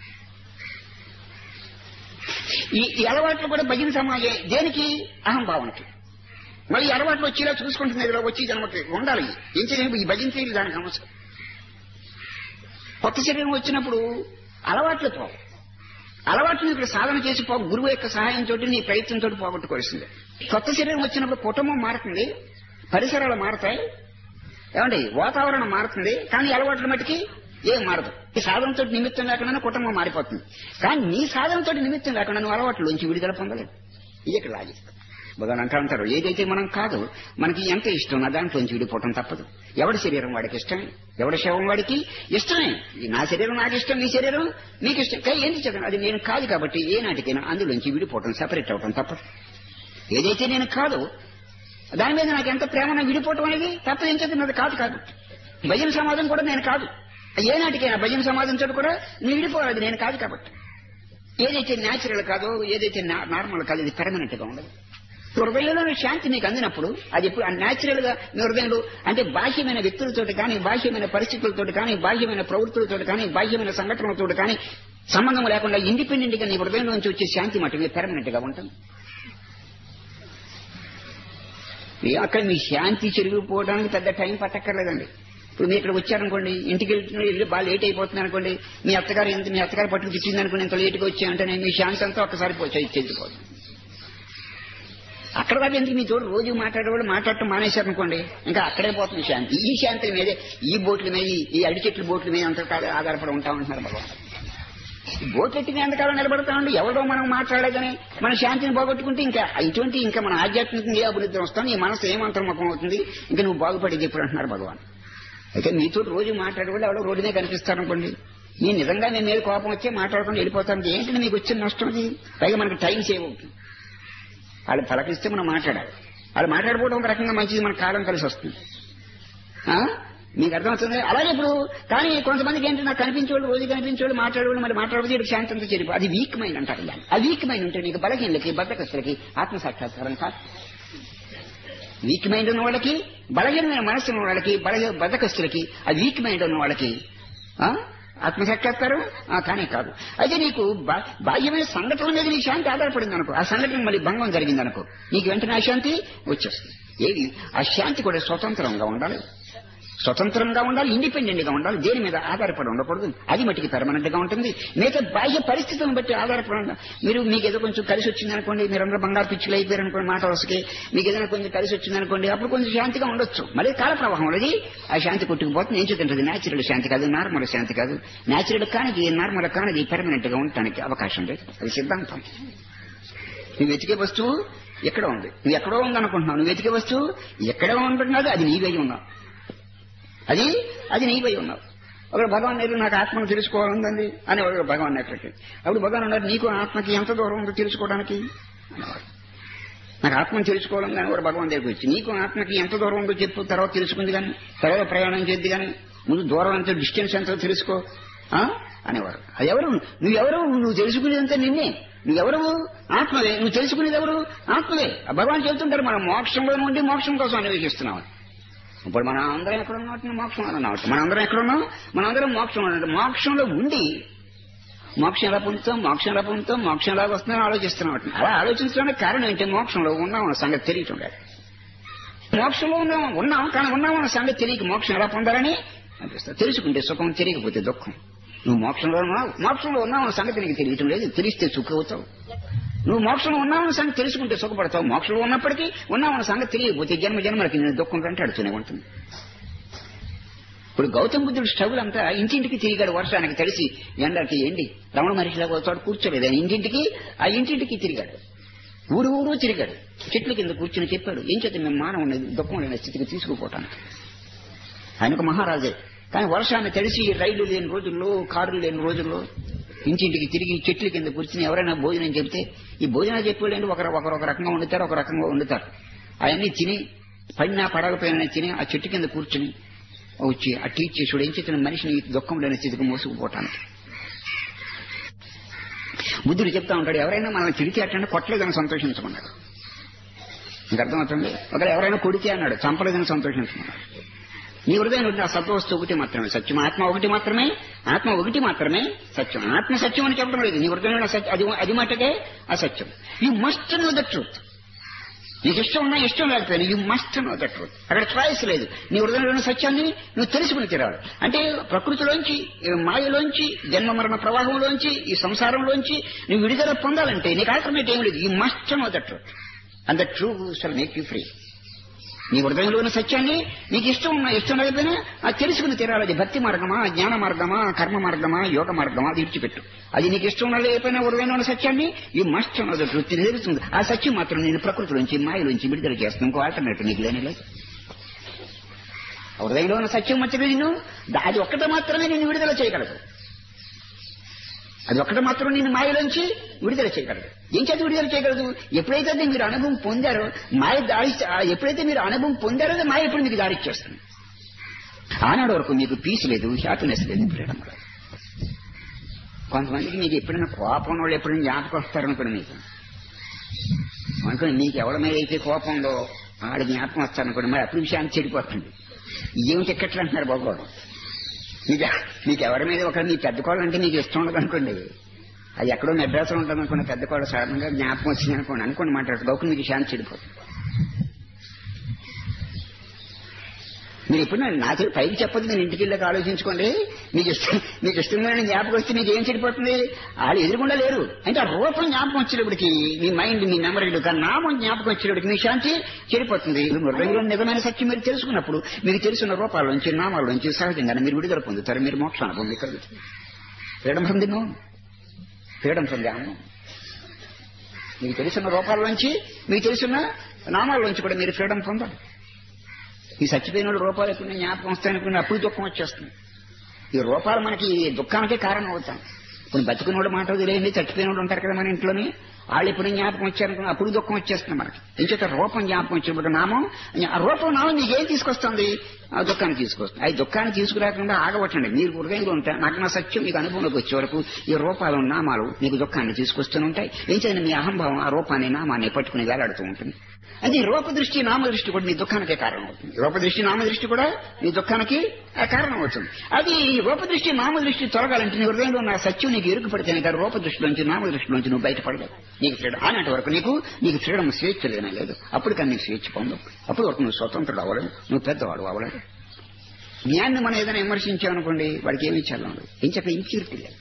ఈ ఈ అలవాట్లు కూడా భజన సమాజం దేనికి అహంభావనకి మళ్ళీ ఈ అలవాట్లు వచ్చేలా చూసుకుంటుంది ఇలా వచ్చి జన్మకి ఉండాలి ఏం చేయాలి ఈ భజన చేయాలి దానికి అవసరం కొత్త శరీరం వచ్చినప్పుడు అలవాట్లు పోవు అలవాట్లు ఇక్కడ సాధన చేసి పో గురువు యొక్క సహాయంతో నీ ప్రయత్నంతో పోగొట్టుకోవాల్సిందే కొత్త శరీరం వచ్చినప్పుడు కుటుంబం మారుతుంది పరిసరాలు మారుతాయి ఏమండి వాతావరణం మారుతుంది కానీ అలవాట్ల మట్టికి ఏం మారదు ఈ సాధనతో నిమిత్తం లేకుండా కుటుంబం మారిపోతుంది కానీ నీ సాధనతో నిమిత్తం లేకుండా నువ్వు అలవాట్లోంచి విడుదల పొందలేదు ఇది ఇక్కడ లాజిక్ బుధన్ అంటా ఉంటారు ఏదైతే మనం కాదు మనకి ఎంత ఇష్టం నా దాంట్లోంచి విడిపోవటం తప్పదు ఎవడి శరీరం వాడికి ఇష్టమే ఎవడి శవం వాడికి ఇష్టమే ఈ నా శరీరం నాకు ఇష్టం నీ శరీరం నీకు ఇష్టం కానీ ఏంటి చెప్పండి అది నేను కాదు కాబట్టి ఏ నాటికైనా అందులోంచి విడిపోవటం సెపరేట్ అవటం తప్పదు ఏదైతే నేను కాదు దాని మీద నాకు ఎంత ప్రేమ విడిపోవటం అనేది తప్ప ఏం చెప్పిన అది కాదు కాదు భజన సమాజం కూడా నేను కాదు ఏ నాటికైనా భజన సమాజంతో కూడా నీ విడిపోవాలి అది నేను కాదు కాబట్టి ఏదైతే న్యాచురల్ కాదో ఏదైతే నార్మల్ కాదు ఇది పెర్మనెంట్ గా ఉండదు హృదయంలోని శాంతి నీకు అందినప్పుడు అది ఇప్పుడు న్యాచురల్ గా మీ హృదయంలో అంటే బాహ్యమైన వ్యక్తులతో కానీ బాహ్యమైన పరిస్థితులతో కానీ బాహ్యమైన ప్రవృత్తులతో కానీ బాహ్యమైన సంఘటనలతో కానీ సంబంధం లేకుండా ఇండిపెండెంట్ గా నీ హృదయంలో నుంచి వచ్చే శాంతి మటుకు పెర్మనెంట్ గా ఉంటుంది మీ అక్కడ మీ శాంతి చెరిగిపోవడానికి పెద్ద టైం పట్టక్కర్లేదండి ఇప్పుడు మీరు ఇక్కడ వచ్చారనుకోండి ఇంటికి వెళ్తున్న వెళ్ళి బాగా లేట్ అయిపోతుంది అనుకోండి మీ అత్తగారు ఎంత మీ అత్తగారు పట్టుకు తిట్టింది అనుకోండి ఇంత లేట్గా వచ్చాయంటే మీ శాంతి అంతా ఒక్కసారి చెల్లిపోతుంది అక్కడ దాకా ఎందుకు మీ తోడు రోజు మాట్లాడేవాళ్ళు మాట్లాడటం మానేశారనుకోండి ఇంకా అక్కడే పోతుంది శాంతి ఈ శాంతి మీదే ఈ బోట్ల మీద ఈ అడి చెట్ల బోట్ల మీద అంత ఆధారపడి ఉంటామంటున్నారు భగవాన్ బోటెట్టి ఎంతకాలం నిలబడతామండి ఎవరో మనం మాట్లాడగానే మన శాంతిని పోగొట్టుకుంటే ఇంకా ఇటువంటి ఇంకా మన ఆధ్యాత్మికంగా ఏ అభివృద్ధి వస్తాం నీ మనసు ఏమంతర్ముఖం అవుతుంది ఇంకా నువ్వు బాగుపడేది ఎప్పుడు అంటున్నారు భగవాన్ అయితే మీతో రోజు మాట్లాడే వాళ్ళు ఎవరో రోడ్డు మీద కనిపిస్తారనుకోండి నేను నిజంగా నేను మీద కోపం వచ్చి మాట్లాడుకుని వెళ్ళిపోతాను ఏంటంటే మీకు వచ్చిన నష్టం అది పైగా మనకి టైం సేవ్ అవుతుంది వాళ్ళు పలకరిస్తే మనం మాట్లాడాలి వాళ్ళు మాట్లాడిపోవడం ఒక రకంగా మంచిది మన కాలం కలిసి వస్తుంది మీకు అర్థమవుతుంది అలాగే ఇప్పుడు కానీ కొంతమందికి ఏంటి నాకు కనిపించేవాళ్ళు రోజు కనిపించేవాళ్ళు మాట్లాడేవాళ్ళు మరి మాట్లాడదు ఇక్కడ శాంతంతో చెరిపో అది వీక్ మైండ్ అంటారు దాన్ని ఆ వీక్ మైండ్ ఉంటే నీకు బలహీనలకి బద్దకస్తులకి ఆత్మసాక్షాత్కారం కాదు వీక్ మైండ్ ఉన్న వాళ్ళకి బలహీనమైన మనస్సు ఉన్న వాళ్ళకి బలహీన బద్దకస్తులకి ఆ వీక్ మైండ్ ఉన్న వాళ్ళకి ఆత్మసాక్షాత్కారం కానే కాదు అయితే నీకు బాహ్యమైన సంఘటనల మీద నీ శాంతి ఆధారపడింది అనుకో ఆ సంఘటన మళ్ళీ భంగం జరిగింది అనుకో నీకు వెంటనే ఆ శాంతి వచ్చేస్తుంది ఏది ఆ శాంతి కూడా స్వతంత్రంగా ఉండాలి స్వతంత్రంగా ఉండాలి ఇండిపెండెంట్ గా ఉండాలి దేని మీద ఆధారపడి ఉండకూడదు అది మట్టికి పెర్మనెంట్ గా ఉంటుంది మిగతా బాహ్య పరిస్థితులను బట్టి ఆధారపడి ఉండాలి మీరు మీకు ఏదో కొంచెం కలిసి వచ్చింది అనుకోండి మీరు అందరూ బంగారు పిచ్చులు అయిపోయారు అనుకోండి మాట వరుసకి మీకు ఏదైనా కొంచెం కలిసి వచ్చింది అనుకోండి అప్పుడు కొంచెం శాంతిగా ఉండొచ్చు మళ్ళీ కాల ప్రవాహం అది ఆ శాంతి కొట్టుకుపోతుంది ఏం చెప్తుంటుంది న్యాచురల్ శాంతి కాదు నార్మల్ శాంతి కాదు న్యాచురల్ కానిది నార్మల్ కానిది పెర్మనెంట్ గా ఉండటానికి అవకాశం లేదు అది సిద్ధాంతం నువ్వు వెతికే వస్తువు ఎక్కడ ఉంది నువ్వు ఎక్కడో ఉందనుకుంటున్నావు నువ్వు వెతికే వస్తువు ఎక్కడో ఉంటున్నది అది నీవై ఉన్నావు అది అది నీవై ఉన్నావు ఒకడు భగవాన్ నేను నాకు ఆత్మను తెలుసుకోవాలందండి అని ఒకడు భగవాన్ ఎక్కడికి అప్పుడు భగవాన్ అన్నారు నీకు ఆత్మకి ఎంత దూరం ఉందో తెలుసుకోవడానికి అనేవాడు నాకు ఆత్మను తెలుసుకోవాలని కానీ కూడా భగవాన్ దగ్గరికి వచ్చి నీకు ఆత్మకి ఎంత దూరం ఉందో చెప్పు తర్వాత తెలుసుకుంది కానీ తర్వాత ప్రయాణం చేద్ది కానీ ముందు దూరం ఎంత డిస్టెన్స్ ఎంతో తెలుసుకో అనేవారు అది ఎవరు నువ్వెవరు నువ్వు తెలుసుకునేదంతా నిన్నే నువ్వెవరు ఆత్మవే నువ్వు తెలుసుకునేది ఎవరు ఆత్మవే భగవాన్ చెబుతుంటారు మనం మోక్షంలో నుండి మోక్షం కోసం అన్వేషిస్తున్నాం ఇప్పుడు మన అందరం ఎక్కడ ఉన్నట్టు మోక్షంలో ఉన్నాం మన అందరం ఎక్కడ ఉన్నాం మన అందరం మోక్షంలో ఉన్నాం మోక్షంలో ఉండి మోక్షం ఎలా పొందుతాం మోక్షం ఎలా పొందుతాం మోక్షం ఎలా వస్తుందని ఆలోచిస్తున్నాం అలా ఆలోచించడానికి కారణం ఏంటి మోక్షంలో ఉన్నాం అన్న సంగతి తెలియటం లేదు మోక్షంలో ఉన్నాం ఉన్నాం కానీ ఉన్నాం అన్న సంగతి తెలియక మోక్షం ఎలా పొందాలని అనిపిస్తుంది తెలుసుకుంటే సుఖం తెలియకపోతే దుఃఖం నువ్వు మోక్షంలో ఉన్నావు మోక్షంలో ఉన్నావు అన్న సంగతి నీకు తెలియటం లేదు తెలిస్తే సుఖవుతావు నువ్వు మోక్షంలో ఉన్నావన్న సంగతి తెలుసుకుంటే సుఖపడతావు మోక్షంలో ఉన్నప్పటికీ ఉన్నావన్న సంగతి తెలియకపోతే జన్మ జన్మలకి నేను దుఃఖం వెంటాడుతూనే ఉంటుంది ఇప్పుడు గౌతమ బుద్ధుడు స్టవ్లు అంతా ఇంటింటికి తిరిగాడు వర్షానికి తడిసి ఎండకి ఎండి రమణ మహర్షిలా చోట కూర్చోలేదు ఆయన ఇంటింటికి ఆ ఇంటింటికి తిరిగాడు ఊరు ఊరు తిరిగాడు చెట్ల కింద కూర్చుని చెప్పాడు ఏం చేత మేము మానవుని దుఃఖం లేని స్థితికి తీసుకుపోవటానికి ఆయన ఒక మహారాజే కానీ వర్షాన్ని తడిసి రైళ్లు లేని రోజుల్లో కార్లు లేని రోజుల్లో ఇంటింటికి తిరిగి చెట్ల కింద కూర్చుని ఎవరైనా భోజనం చెప్తే ఈ భోజనం చెప్పేవాళ్ళు ఒకరు ఒకరు ఒక రకంగా వండుతారు ఒక రకంగా వండుతారు అవన్నీ తిని పడినా పడకపోయినా తిని ఆ చెట్టు కింద కూర్చుని వచ్చి ఆ టీచ్ చేసుడు ఏం చేసిన మనిషిని దుఃఖం లేని స్థితికి మోసుకుపోవటానికి బుద్ధుడు చెప్తా ఉంటాడు ఎవరైనా మనం తిడితే అట్టంటే కొట్టలేదని సంతోషించమన్నాడు మీకు అర్థమవుతుంది ఒకరు ఎవరైనా కొడితే అన్నాడు చంపలేదని సంతోషించమన్నాడు నీ హృదయం ఉన్న సత్వస్తు ఒకటి మాత్రమే సత్యం ఆత్మ ఒకటి మాత్రమే ఆత్మ ఒకటి మాత్రమే సత్యం ఆత్మ సత్యం అని చెప్పడం లేదు నీ హృదయంలో సత్యం అది అది మటుకే అసత్యం you must know the truth నీకు ఇష్టం ఉన్నా ఇష్టం లేకపోయినా you must know the truth అక్కడ చాయిస్ లేదు నీ హృదయంలో ఉన్న సత్యాన్ని నువ్వు తెలుసుకుని తీరాలి అంటే ప్రకృతిలోంచి ఈ మాయలోంచి జన్మ మరణ ప్రవాహంలోంచి ఈ సంసారంలోంచి నువ్వు విడుదల పొందాలంటే నీకు ఆల్టర్నేట్ ఏం లేదు you must know the truth and the true shall make you free నీ హృదయంలో ఉన్న సత్యాన్ని నీకు ఇష్టం ఉన్నా ఇష్టం లేకపోయినా అది తెలుసుకుని తీరాలి అది భక్తి మార్గమా జ్ఞాన మార్గమా కర్మ మార్గమా యోగ మార్గమా అది విడిచిపెట్టు అది నీకు ఇష్టం ఉన్నా లేకపోయినా హృదయంలో ఉన్న సత్యాన్ని ఈ మస్ట్ అన్నది వృత్తి తెలుస్తుంది ఆ సత్యం మాత్రం నేను ప్రకృతిలోంచి మాయలోంచి విడుదల చేస్తాను ఇంకో ఆల్టర్నేటివ్ నీకు లేనే లేదు హృదయంలో ఉన్న సత్యం మధ్య నిన్ను అది ఒక్కటే మాత్రమే నిన్ను విడుదల చేయగలదు అది ఒక్కటి మాత్రం నేను మాయలోంచి విడుదల చేయగలదు ఏం చేత విడుదల చేయగలదు ఎప్పుడైతే అది మీరు అనుభవం పొందారో మాయ దాడి ఎప్పుడైతే మీరు అనుభవం పొందారో అది మాయ ఇప్పుడు మీకు దాడి ఇచ్చేస్తుంది ఆనాడు వరకు మీకు పీస్ లేదు హ్యాపీనెస్ లేదు ఫ్రీడమ్ లేదు కొంతమందికి మీకు ఎప్పుడైనా కోపం వాళ్ళు ఎప్పుడైనా జ్ఞాపకం వస్తారనుకోండి మీకు అనుకోండి మీకు ఎవరి మీద అయితే కోపం ఉందో ఆడ జ్ఞాపకం వస్తారనుకోండి మరి అప్పుడు విషయాన్ని చెడిపోతుంది ఏమిటి ఎక్కట్లు అంటున్నారు బాబు మీకు మీకు ఎవరి మీద ఒక మీ పెద్ద కోళ్ళు అంటే మీకు ఇష్టం ఉండదు అనుకోండి అది ఎక్కడో మెడ్రాస్లో ఉంటుంది అనుకోండి పెద్ద కోళ్ళ సడన్ గా జ్ఞాపకం వచ్చింది అనుకోండి అనుకోండి మాట్లాడుతూ గౌకు మీకు శాంతి చెడిపోతుంది మీరు ఎప్పుడు నాకు పైకి చెప్పదు మీరు ఇంటికి వెళ్ళాక ఆలోచించుకోండి మీకు ఇష్టం మీకు ఇష్టమైన జ్ఞాపకం వస్తే మీకు ఏం చెడిపోతుంది వాళ్ళు ఎదురుకుండా లేరు అంటే ఆ రూపం జ్ఞాపకం వచ్చేటప్పటికి మీ మైండ్ మీ మెమరీలు కానీ నామం జ్ఞాపకం వచ్చేటప్పటికి మీ శాంతి చెడిపోతుంది హృదయంలో నిజమైన సత్యం మీరు తెలుసుకున్నప్పుడు మీకు తెలిసిన రూపాల నుంచి నామాల నుంచి సహజంగానే మీరు విడుదల పొందుతారు మీరు మోక్షాన్ని పొంది కలుగుతుంది freedom from the known freedom from the అన్నం మీకు తెలిసిన రూపాల నుంచి మీకు తెలిసిన నామాల నుంచి కూడా మీరు ఫ్రీడమ్ పొందాలి ఈ చచ్చిపోయిన వాళ్ళు రూపాయలు ఎప్పుడు జ్ఞాపకం వస్తాయనుకుని అప్పుడు దుఃఖం వచ్చేస్తుంది ఈ రూపాలు మనకి దుఃఖానికే కారణం అవుతాం ఇప్పుడు బతుకున్నోడు మాట వదిలేయండి చచ్చిపోయిన వాళ్ళు ఉంటారు కదా మన ఇంట్లోని వాళ్ళు ఎప్పుడు జ్ఞాపకం వచ్చారనుకుని అప్పుడు దుఃఖం వచ్చేస్తుంది మనకి ఇంచేత రూపం జ్ఞాపకం వచ్చినప్పుడు నామం ఆ రూపం నామం మీకు ఏం తీసుకొస్తుంది ఆ దుఃఖాన్ని తీసుకొస్తుంది ఆ దుఃఖాన్ని తీసుకురాకుండా ఆగవచ్చండి మీరు హృదయంలో ఉంటా నాకు నా సత్యం మీకు అనుభవంలోకి వచ్చే వరకు ఈ రూపాలు నామాలు మీకు దుఃఖాన్ని తీసుకొస్తూనే ఉంటాయి ఏం చేయండి మీ అహంభావం ఆ రూపాన్ని నామాన్ని పట్టుకుని వేలాడుతూ ఉంటుంది అది రూపదృష్టి నామదృష్టి కూడా మీ దుఃఖానికే కారణం అవుతుంది రూపదృష్టి నామదృష్టి కూడా మీ దుఃఖానికి కారణం అవుతుంది అది రూపదృష్టి నామదృష్టి తొలగాలంటే నీ హృదయంలో ఉన్న సత్యం నీకు ఎరుకు పడితేనే కానీ రూపదృష్టిలోంచి నామదృష్టిలోంచి నువ్వు బయటపడలేవు నీకు ఫ్రీడమ్ ఆనాటి వరకు నీకు నీకు ఫ్రీడమ్ స్వేచ్ఛ లేనే లేదు అప్పుడు కానీ నీకు స్వేచ్ఛ పొందవు అప్పుడు వరకు నువ్వు స్వతంత్రుడు అవ్వలేదు నువ్వు పెద్దవాడు అవ్వలేదు జ్ఞాన్ని మనం ఏదైనా విమర్శించామనుకోండి వాడికి ఏమీ చల్లం లేదు ఏం చెప్ప ఇంప్యూరిటీ లేదు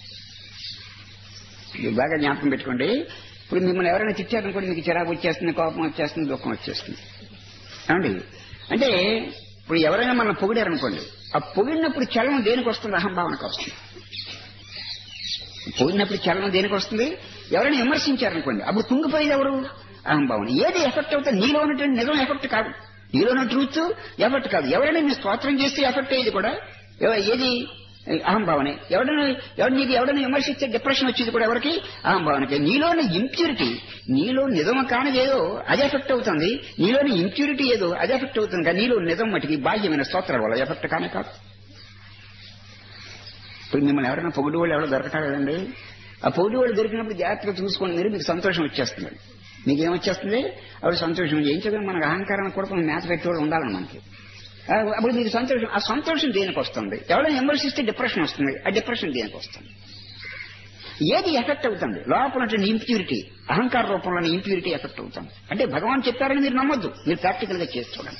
ఇది బాగా జ్ఞాపకం పెట్టుకోండి ఇప్పుడు మిమ్మల్ని ఎవరైనా తిట్టారనుకోండి మీకు చిరాకు వచ్చేస్తుంది కోపం వచ్చేస్తుంది దుఃఖం వచ్చేస్తుంది ఏమండి అంటే ఇప్పుడు ఎవరైనా మనం పొగిడారనుకోండి ఆ పొగిడినప్పుడు చలనం దేనికి వస్తుంది అహంభావనకు వస్తుంది పొగిడినప్పుడు చలనం దేనికి వస్తుంది ఎవరైనా విమర్శించారనుకోండి అప్పుడు కుంగిపోయేది ఎవరు అహంభావన ఏది ఎఫెక్ట్ అవుతుంది నీలో ఉన్నటువంటి నిజం ఎఫెక్ట్ కాదు నీలో ఉన్న ట్రూత్ ఎఫెక్ట్ కాదు ఎవరైనా నీ స్తోత్రం చేస్తే ఎఫెక్ట్ అయ్యేది కూడా ఎవ- ఏది అహంభావనే ఎవడైనా ఎవడు నీకు ఎవడైనా విమర్శిస్తే డిప్రెషన్ వచ్చేది కూడా ఎవరికి అహంభావనకి నీలోని ఇంప్యూరిటీ నీలో నిజం కానిది ఏదో అది ఎఫెక్ట్ అవుతుంది నీలోని ఇంప్యూరిటీ ఏదో అది ఎఫెక్ట్ అవుతుంది కానీ నీలో నిజం మటుకి బాహ్యమైన స్తోత్రాల వల్ల ఎఫెక్ట్ కానే కాదు ఇప్పుడు మిమ్మల్ని ఎవరైనా పొగుడు వాళ్ళు ఎవరో దొరకటా కదండి ఆ పొగుడు వాళ్ళు దొరికినప్పుడు జాగ్రత్తగా చూసుకోండి మీరు మీకు సంతోషం వచ్చేస్తుంది మీకు ఏమొచ్చేస్తుంది అప్పుడు సంతోషం ఏం చదివి మనకు అహంకారాన్ని కూడా కొంచెం మేత పెట్టేవాడు ఉండాలని మనకి ఆ, అప్పుడు మీకు సంతోషం ఆ సంతోషం దేనికి వస్తుంది ఎవరైనా విమర్శిస్తే డిప్రెషన్ వస్తుంది ఆ డిప్రెషన్ దేనికి వస్తుంది ఏది ఎఫెక్ట్ అవుతుంది లోపల ఉన్నటువంటి ఇంప్యూరిటీ అహంకార రూపంలోని ఇంప్యూరిటీ ఎఫెక్ట్ అవుతుంది అంటే భగవాన్ చెప్పారని మీరు నమ్మొద్దు మీరు ప్రాక్టికల్ గా చేసి చూడండి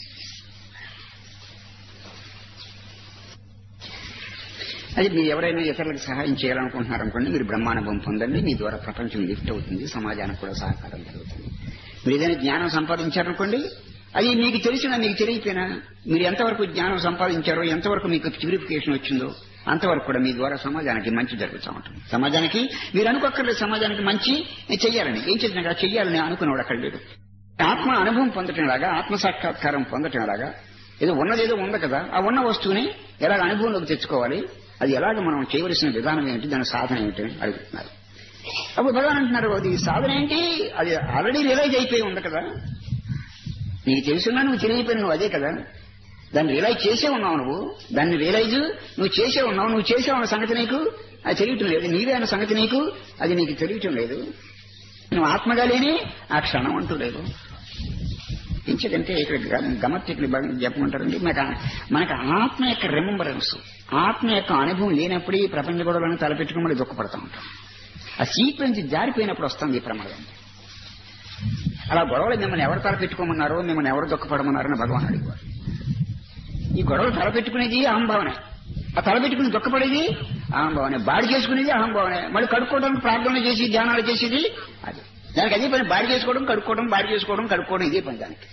అది మీరు ఎవరైనా ఇతరులకు సహాయం చేయాలనుకుంటున్నారనుకోండి మీరు బ్రహ్మానుభవం పొందండి మీ ద్వారా ప్రపంచం లిఫ్ట్ అవుతుంది సమాజానికి కూడా సహకారం జరుగుతుంది మీరు ఏదైనా జ్ఞానం సంపాదించారనుకోండి అది మీకు తెలిసినా మీకు తెలియకపోయినా మీరు ఎంతవరకు జ్ఞానం సంపాదించారో ఎంతవరకు మీకు ప్యూరిఫికేషన్ వచ్చిందో అంతవరకు కూడా మీ ద్వారా సమాజానికి మంచి జరుగుతూ ఉంటుంది సమాజానికి మీరు అనుకోక్కర్లేదు సమాజానికి మంచి చెయ్యాలని ఏం చేసినా చెయ్యాలని అనుకునేవాడు అక్కడ లేడు ఆత్మ అనుభవం పొందటం లాగా ఆత్మ సాక్షాత్కారం పొందటం లాగా ఏదో ఉన్నది ఏదో ఉంది కదా ఆ ఉన్న వస్తువుని ఎలాగ అనుభవంలోకి తెచ్చుకోవాలి అది ఎలాగ మనం చేయవలసిన విధానం ఏంటి దాని సాధన ఏంటి అని అడుగుతున్నారు అప్పుడు భగవాన్ అంటున్నారు అది సాధన ఏంటి అది ఆల్రెడీ రియలైజ్ అయిపోయి ఉంది కదా నీకు తెలుసున్నా నువ్వు తెలియపోయిన నువ్వు అదే కదా దాన్ని రియలైజ్ చేసే ఉన్నావు నువ్వు దాన్ని రియలైజ్ నువ్వు చేసే ఉన్నావు నువ్వు చేసే ఉన్న సంగతి నీకు అది తెలియటం లేదు నీవే అన్న సంగతి నీకు అది నీకు తెలియటం లేదు నువ్వు ఆత్మగా లేని ఆ క్షణం అంటూ లేదు ఎందుకంటే ఇక్కడ గ- గమత్తికులు బాగా చెప్పమంటారండి మనకు మనకు ఆత్మ యొక్క రిమెంబరెన్స్ ఆత్మ యొక్క అనుభవం లేనప్పుడు ఈ ప్రపంచ గొడవలను తలపెట్టుకుని మళ్ళీ దుఃఖపడుతూ ఉంటాం ఆ సీక్వెన్స్ జారిపోయినప్పుడు వస్తుంది ఈ ప్రమాదం అలా గొడవలు మిమ్మల్ని ఎవరు తలపెట్టుకోమన్నారో మిమ్మల్ని ఎవరు దుఃఖపడమన్నారని భగవాన్ అడిగారు ఈ గొడవలు తలపెట్టుకునేది అహంభావనే ఆ తలపెట్టుకుని దుఃఖపడేది అహంభావనే బాడి చేసుకునేది అహంభావనే మళ్ళీ కడుక్కోవడానికి ప్రార్థన చేసి ధ్యానాలు చేసేది అది దానికి అదే పని బాడి చేసుకోవడం కడుక్కోవడం బాడి చేసుకోవడం కడుక్కోవడం ఇదే పని దానికి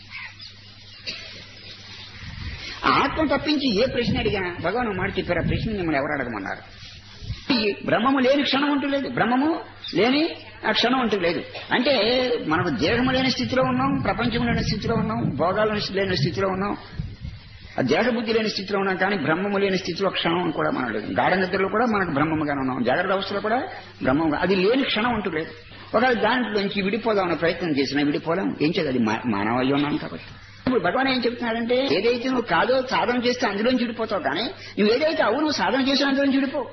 ఆత్మ తప్పించి ఏ ప్రశ్న అడిగినా భగవాన్ ఒక మాట చెప్పారు ఆ ప్రశ్న మిమ్మల్ని ఎవరు అడగమన్నారు ఈ బ్రహ్మము లేని క్షణం అంటూ లేదు బ్రహ్మము లేని ఆ క్షణం అంటూ లేదు అంటే మనకు దేహము లేని స్థితిలో ఉన్నాం ప్రపంచం లేని స్థితిలో ఉన్నాం భోగాలు లేని స్థితిలో ఉన్నాం ఆ దేహ బుద్ధి లేని స్థితిలో ఉన్నాం కానీ బ్రహ్మము లేని స్థితిలో క్షణం కూడా మనం లేదు గాఢ నిద్రలో కూడా మనకు బ్రహ్మముగానే ఉన్నాం జాగ్రత్త అవస్థలో కూడా బ్రహ్మముగా అది లేని క్షణం అంటూ లేదు ఒకవేళ దాంట్లోంచి విడిపోదామని ప్రయత్నం చేసినా విడిపోలేం ఏం చేయాలి అది మా- మానవ అయ్యి ఉన్నాం కాబట్టి ఇప్పుడు భగవాన్ ఏం చెప్తున్నాడంటే ఏదైతే నువ్వు కాదో సాధన చేస్తే అందులోంచి విడిపోతావు కానీ నువ్వు ఏదైతే అవును సాధన చేసి అందులోంచి విడిపో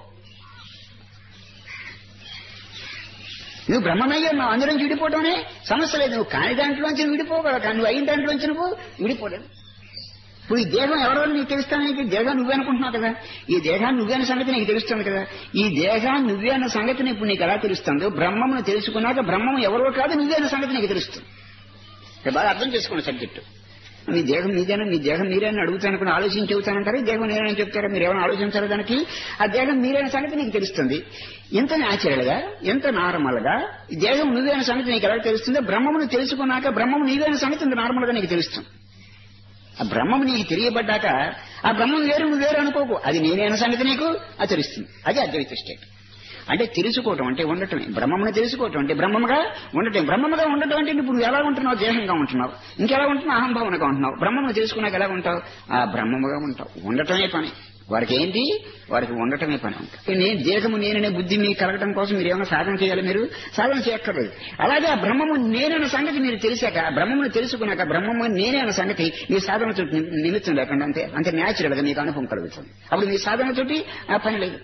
నువ్వు బ్రహ్మమయ్య ఉన్నావు అందులోంచి విడిపోవటమే సమస్య లేదు నువ్వు కాని దాంట్లోంచి విడిపోగలవు కానీ నువ్వు అయిన దాంట్లోంచి నువ్వు విడిపోలేవు ఇప్పుడు ఈ దేహం ఎవరో నీకు తెలుస్తానికి దేహం నువ్వే అనుకుంటున్నావు కదా ఈ దేహాన్ని నువ్వే అన్న సంగతి నీకు తెలుస్తుంది కదా ఈ దేహాన్ని నువ్వే అన్న సంగతిని ఇప్పుడు నీకు ఎలా తెలుస్తుందో బ్రహ్మమును తెలుసుకున్నాక బ్రహ్మం ఎవరో కాదు నువ్వే అన్న సంగతి నీకు తెలుస్తుంది ఇది బాగా అర్థం చేసుకోండి సబ్జెక్టు మీ దేహం మీదేనా మీ దేహం మీరేనా అడుగుతాను అనుకుని ఆలోచించి చెబుతానంటారు ఈ దేహం నేనని చెప్తారా మీరు ఏమైనా ఆలోచించారా దానికి ఆ దేహం మీరైన సంగతి నీకు తెలుస్తుంది ఎంత న్యాచురల్ గా ఎంత నార్మల్ గా ఈ దేహం నువ్వైన సంగతి నీకు ఎలా తెలుస్తుందో బ్రహ్మమును తెలుసుకున్నాక బ్రహ్మము నీవైన సంగతి నార్మల్ గా నీకు తెలుస్తుంది ఆ బ్రహ్మము నీకు తెలియబడ్డాక ఆ బ్రహ్మం వేరు నువ్వు వేరు అనుకోకు అది నేనైన సంగతి నీకు అది తెలుస్తుంది అది అద్వైత స్టేట్ అంటే తెలుసుకోవటం అంటే ఉండటమే బ్రహ్మమును తెలుసుకోవటం అంటే బ్రహ్మముగా ఉండటం బ్రహ్మముగా ఉండటం అంటే ఇప్పుడు నువ్వు ఎలా ఉంటున్నావు దేహంగా ఉంటున్నావు ఇంకెలా ఉంటున్నావు అహంభావనగా ఉంటున్నావు బ్రహ్మమును తెలుసుకున్నాక ఎలా ఉంటావు ఆ బ్రహ్మముగా ఉంటావు ఉండటమే పని వారికి ఏంటి వారికి ఉండటమే పని ఉంటుంది నేను దేహము నేననే బుద్ధి మీకు కలగడం కోసం మీరు ఏమైనా సాధన చేయాలి మీరు సాధన చేయక్కర్లేదు అలాగే ఆ బ్రహ్మము నేనన్న సంగతి మీరు తెలిసాక ఆ బ్రహ్మమును తెలుసుకున్నాక బ్రహ్మము నేనే అన్న సంగతి మీ సాధన తోటి నిమిత్తం లేకుండా అంతే అంతే న్యాచురల్ గా మీకు అనుభవం కలుగుతుంది అప్పుడు మీ సాధన తోటి ఆ పని లేదు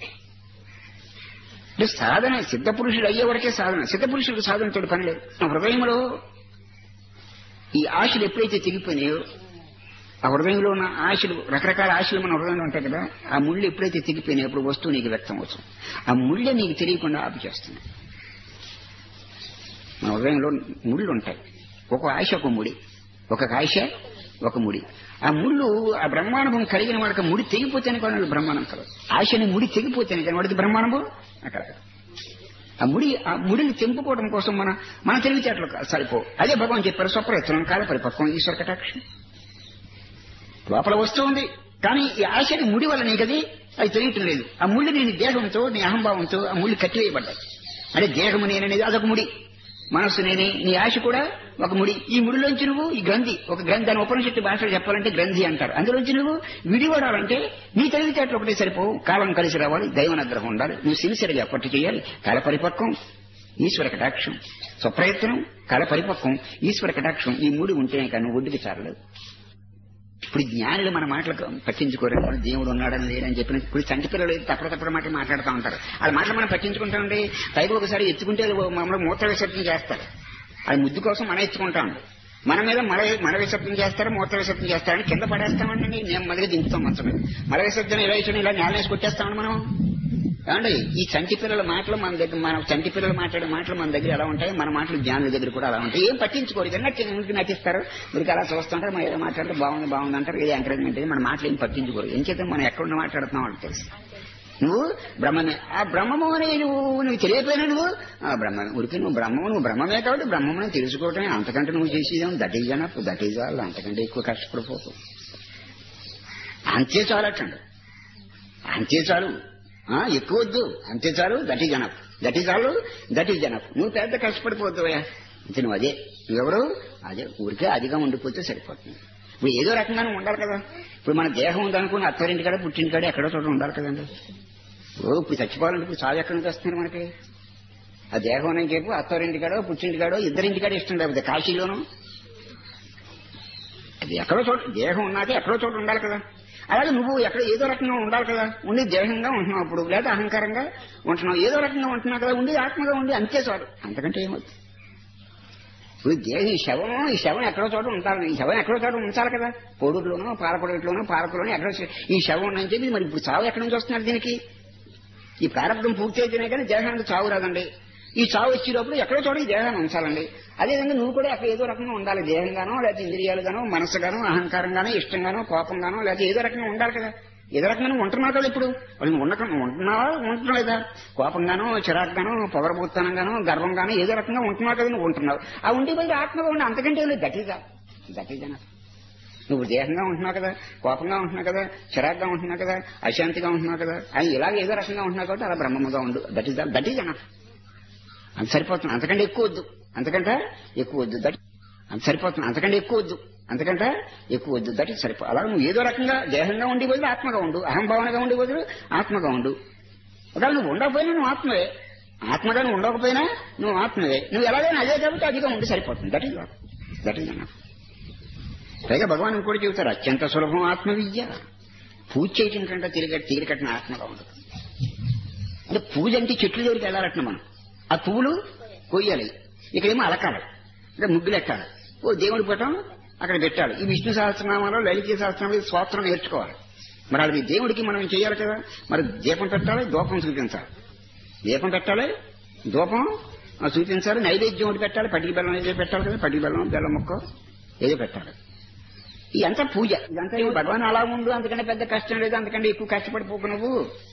అంటే సాధన సిద్ధ పురుషుడు అయ్యే వరకే సాధన సిద్ధ పురుషుడికి సాధనతో పని లేదు ఆ హృదయంలో ఈ ఆశలు ఎప్పుడైతే తెగిపోయినాయో ఆ హృదయంలో ఉన్న ఆశలు రకరకాల ఆశలు మన హృదయంలో ఉంటాయి కదా ఆ ముళ్ళు ఎప్పుడైతే తెగిపోయినాయో అప్పుడు వస్తువు నీకు వ్యక్తం అవుతుంది ఆ ముళ్ళే నీకు తెలియకుండా ఆపి చేస్తుంది మన హృదయంలో ముళ్ళు ఉంటాయి ఒక ఆశ ఒక ముడి ఒక ఆశ ఒక ముడి ఆ ముళ్ళు ఆ బ్రహ్మానుభవం కలిగిన వాడికి ముడి తెగిపోతేనే కానీ బ్రహ్మాండం కలదు ఆశని ముడి తెగిపోతేనే కానీ వాడికి బ్రహ్మానుభవం అక్కడ ఆ ముడి ఆ ముడిని తెంపుకోవడం కోసం మన మన తెలివితేటలు సరిపో అదే భగవాన్ చెప్పారు స్వప్రయత్నం కాల పరిపక్వం ఈశ్వర కటాక్షం లోపల వస్తుంది కానీ ఈ ఆశని ముడి వల్ల నీకు అది అది తెలియటం లేదు ఆ ముళ్ళు నేను దేహంతో నీ అహంభావంతో ఆ ముళ్ళు కట్టివేయబడ్డాయి అంటే దేహము నేననేది అదొక ముడి మనస్సు నేనే నీ ఆశ కూడా ఒక ముడి ఈ ముడిలోంచి నువ్వు ఈ గ్రంథి ఒక గ్రంథి దాని ఉపనిషత్తు భాషలో చెప్పాలంటే గ్రంథి అంటారు అందులోంచి నువ్వు విడిపడాలంటే నీ తెలివితేటలు ఒకటే సరిపోవు కాలం కలిసి రావాలి దైవ అనుగ్రహం ఉండాలి నువ్వు సిన్సియర్గా పట్టు చేయాలి కాల పరిపక్వం ఈశ్వర కటాక్షం స్వప్రయత్నం కాల పరిపక్వం ఈశ్వర కటాక్షం ఈ మూడు ఉంటేనే కానీ నువ్వు ఒడ్డుకి చాలలేదు ఇప్పుడు జ్ఞానులు మన మాటలకు పట్టించుకోరు దేవుడు ఉన్నాడని లేడని చెప్పిన ఇప్పుడు చంటి పిల్లలు తప్పడ తప్పడ మాట మాట్లాడుతూ ఉంటారు వాళ్ళ మాటలు మనం పట్టించుకుంటామండి పైకి ఒకసారి ఎత్తుకుంటే మమ్మల్ని మూత్ర విసర్జన చేస్తారు అది ముద్దు కోసం మనం ఎత్తుకుంటాం మన మీద మల మల విసర్జన చేస్తారు మూత్ర విసర్జన చేస్తారని కింద పడేస్తామండి మేము మొదలుగా దింపుతాం మంచం మీద మల విసర్జన ఇలా ఇచ్చిన ఇలా నేల వేసి కొట్టేస్తామండి మనం ఏమండి ఈ చంటి పిల్లల మాటలు మన దగ్గర మన చంటి పిల్లలు మాట్లాడే మాటలు మన దగ్గర ఎలా ఉంటాయి మన మాటలు జ్ఞానుల దగ్గర కూడా అలా ఉంటాయి ఏం పట్టించుకోరు ఇదన్నా చిన్నకి నటిస్తారు మీరు అలా చూస్తుంటారు మనం ఏదో మాట్లాడితే బాగుంది బాగుంది అంటారు ఇది ఎంకరేజ్మెంట్ ఇది మన మాటలు ఏం పట్టించుకోరు ఏం చేస్తే మనం ఎక్కడ మాట్లాడుతున్నాం వాళ్ళకి తెలుసు నువ్వు బ్రహ్మమే ఆ బ్రహ్మము అని నువ్వు నువ్వు తెలియపోయినా నువ్వు ఆ బ్రహ్మ ఉరికి నువ్వు బ్రహ్మము నువ్వు బ్రహ్మమే కాబట్టి బ్రహ్మముని తెలుసుకోవటమే అంతకంటే నువ్వు చేసేదేమో that is enough that is all అంతకంటే ఎక్కువ కష్టపడిపోతావు అంతే చాలటండి అంతే చాలు ఆ, ఎక్కువ వద్దు అంతే చాలు that is enough that is all that is enough నువ్వు పెద్ద కష్టపడిపోతావా అంతే నువ్వు అదే నువ్వెవరు అదే ఊరికే అదిగా ఉండిపోతే సరిపోతుంది ఇప్పుడు ఏదో రకంగానే ఉండాలి కదా ఇప్పుడు మన దేహం ఉందనుకుని అత్తరింటి కాడ పుట్టింటి కాడ ఎక్కడో చోట ఉండాలి కదండి ఓ ఇప్పుడు చచ్చిపోవాలంటే ఇప్పుడు చావు ఎక్కడి నుంచి వస్తున్నారు మనకి ఆ దేహం అని చెప్పు అత్తరింటి కాడో పుట్టింటి కాడో ఇద్దరింటి కాడ ఇష్టం లేకపోతే కాశీలోను అది ఎక్కడో చోట దేహం ఉన్నాక ఎక్కడో చోట ఉండాలి కదా అలాగే నువ్వు ఎక్కడ ఏదో రకంగా ఉండాలి కదా ఉండి దేహంగా ఉంటున్నావు అప్పుడు లేదా అహంకారంగా ఉంటున్నావు ఏదో రకంగా ఉంటున్నావు కదా ఉండి ఆత్మగా ఉండి అంతే చాలు అంతకంటే ఏమవుతుంది ఇప్పుడు దేహం ఈ శవం ఈ శవం ఎక్కడో చోట ఉంటారు ఈ శవం ఎక్కడో చోట ఉంచాలి కదా పొడుట్లోనో పాలపొడిలోనో పాలకులోనో ఎక్కడో చే- ఈ శవం ఉందని చెప్పి మరి ఇప్పుడు చావు ఎక్కడి నుంచి వస్తున్నారు దీనికి ఈ ప్రారంభం పూర్తి అయితేనే కానీ దేహానికి చావు రాదండి ఈ చావు వచ్చేటప్పుడు ఎక్కడో చోట ఈ దేహాన్ని ఉంచాలండి అదేవిధంగా నువ్వు కూడా అక్కడ ఏదో రకంగా ఉండాలి దేహంగానో లేకపోతే ఇంద్రియాలుగానో మనసుగానో అహంకారంగానో ఇష్టంగానో కోపంగానో లేకపోతే ఏదో రకంగా ఉండాలి కదా ఏదో రకంగా నువ్వు ఉంటున్నావు కదా ఇప్పుడు వాళ్ళు ఉండక ఉంటున్నావా ఉంటున్నావు లేదా కోపంగానో చిరాకుగానో పొగరబోత్తనంగానో గర్వంగానో ఏదో రకంగా ఉంటున్నావు కదా నువ్వు ఉంటున్నావు ఆ ఉండి బయట ఆత్మగా ఉండి అంతకంటే లేదు గట్టిగా గట్టిగా నువ్వు దేహంగా ఉంటున్నావు కదా కోపంగా ఉంటున్నావు కదా చిరాగ్గా ఉంటున్నావు కదా అశాంతిగా ఉంటున్నావు కదా అని ఇలాగ ఏదో రకంగా ఉంటున్నావు కాబట్టి అలా బ్రహ్మముగా ఉండు దట్ ఈస్ దట్ ఈస్ అన్న అంత సరిపోతుంది అంతకంటే ఎక్కువ వద్దు అంతకంటే ఎక్కువ వద్దు దట్ అంత సరిపోతుంది అంతకంటే ఎక్కువ వద్దు అంతకంటే ఎక్కువ వద్దు దట్ ఈస్ సరిపో అలా నువ్వు ఏదో రకంగా దేహంగా ఉండి బదులు ఆత్మగా ఉండు అహంభావనగా ఉండి బదులు ఆత్మగా ఉండు ఒకవేళ నువ్వు ఉండకపోయినా నువ్వు ఆత్మవే ఆత్మగా నువ్వు ఉండకపోయినా నువ్వు ఆత్మవే నువ్వు ఎలాగైనా అదే కాబట్టి అదిగా ఉండి సరిపోతుంది దట్ ఈస్ దట్ ఈస్ అన్న పైగా భగవాన్ ఇంకోటి చెబుతారు అత్యంత సులభం ఆత్మ విద్య పూజ చేయటం కంటే తిరిగి తీరికట్టిన ఆత్మగా ఉండదు అంటే పూజ అంటే చెట్లు దగ్గరికి వెళ్ళాలట్న మనం ఆ పువ్వులు కొయ్యాలి ఇక్కడేమో అలకాలి అంటే ముగ్గులు ఎక్కాలి ఓ దేవుడి పటం అక్కడ పెట్టాలి ఈ విష్ణు సహస్రనామాలో లలిత సహస్రనామాలు స్తోత్రం నేర్చుకోవాలి మరి అది దేవుడికి మనం చేయాలి కదా మరి దీపం పెట్టాలి దూపం చూపించాలి దీపం పెట్టాలి దూపం ఆ, చూపించాలి నైవేద్యం ఒకటి పెట్టాలి పటికి బెల్లం ఏదో పెట్టాలి కదా పటికి బెల్లం బెల్లం ముక్క ఏదో పెట్టాలి ఇదంతా పూజ ఇదంతా ఏమో భగవాన్ అలా ఉండు అంతకంటే పెద్ద కష్టం లేదు అంతకంటే ఎక్కువ కష్టపడిపోకు నువ్వు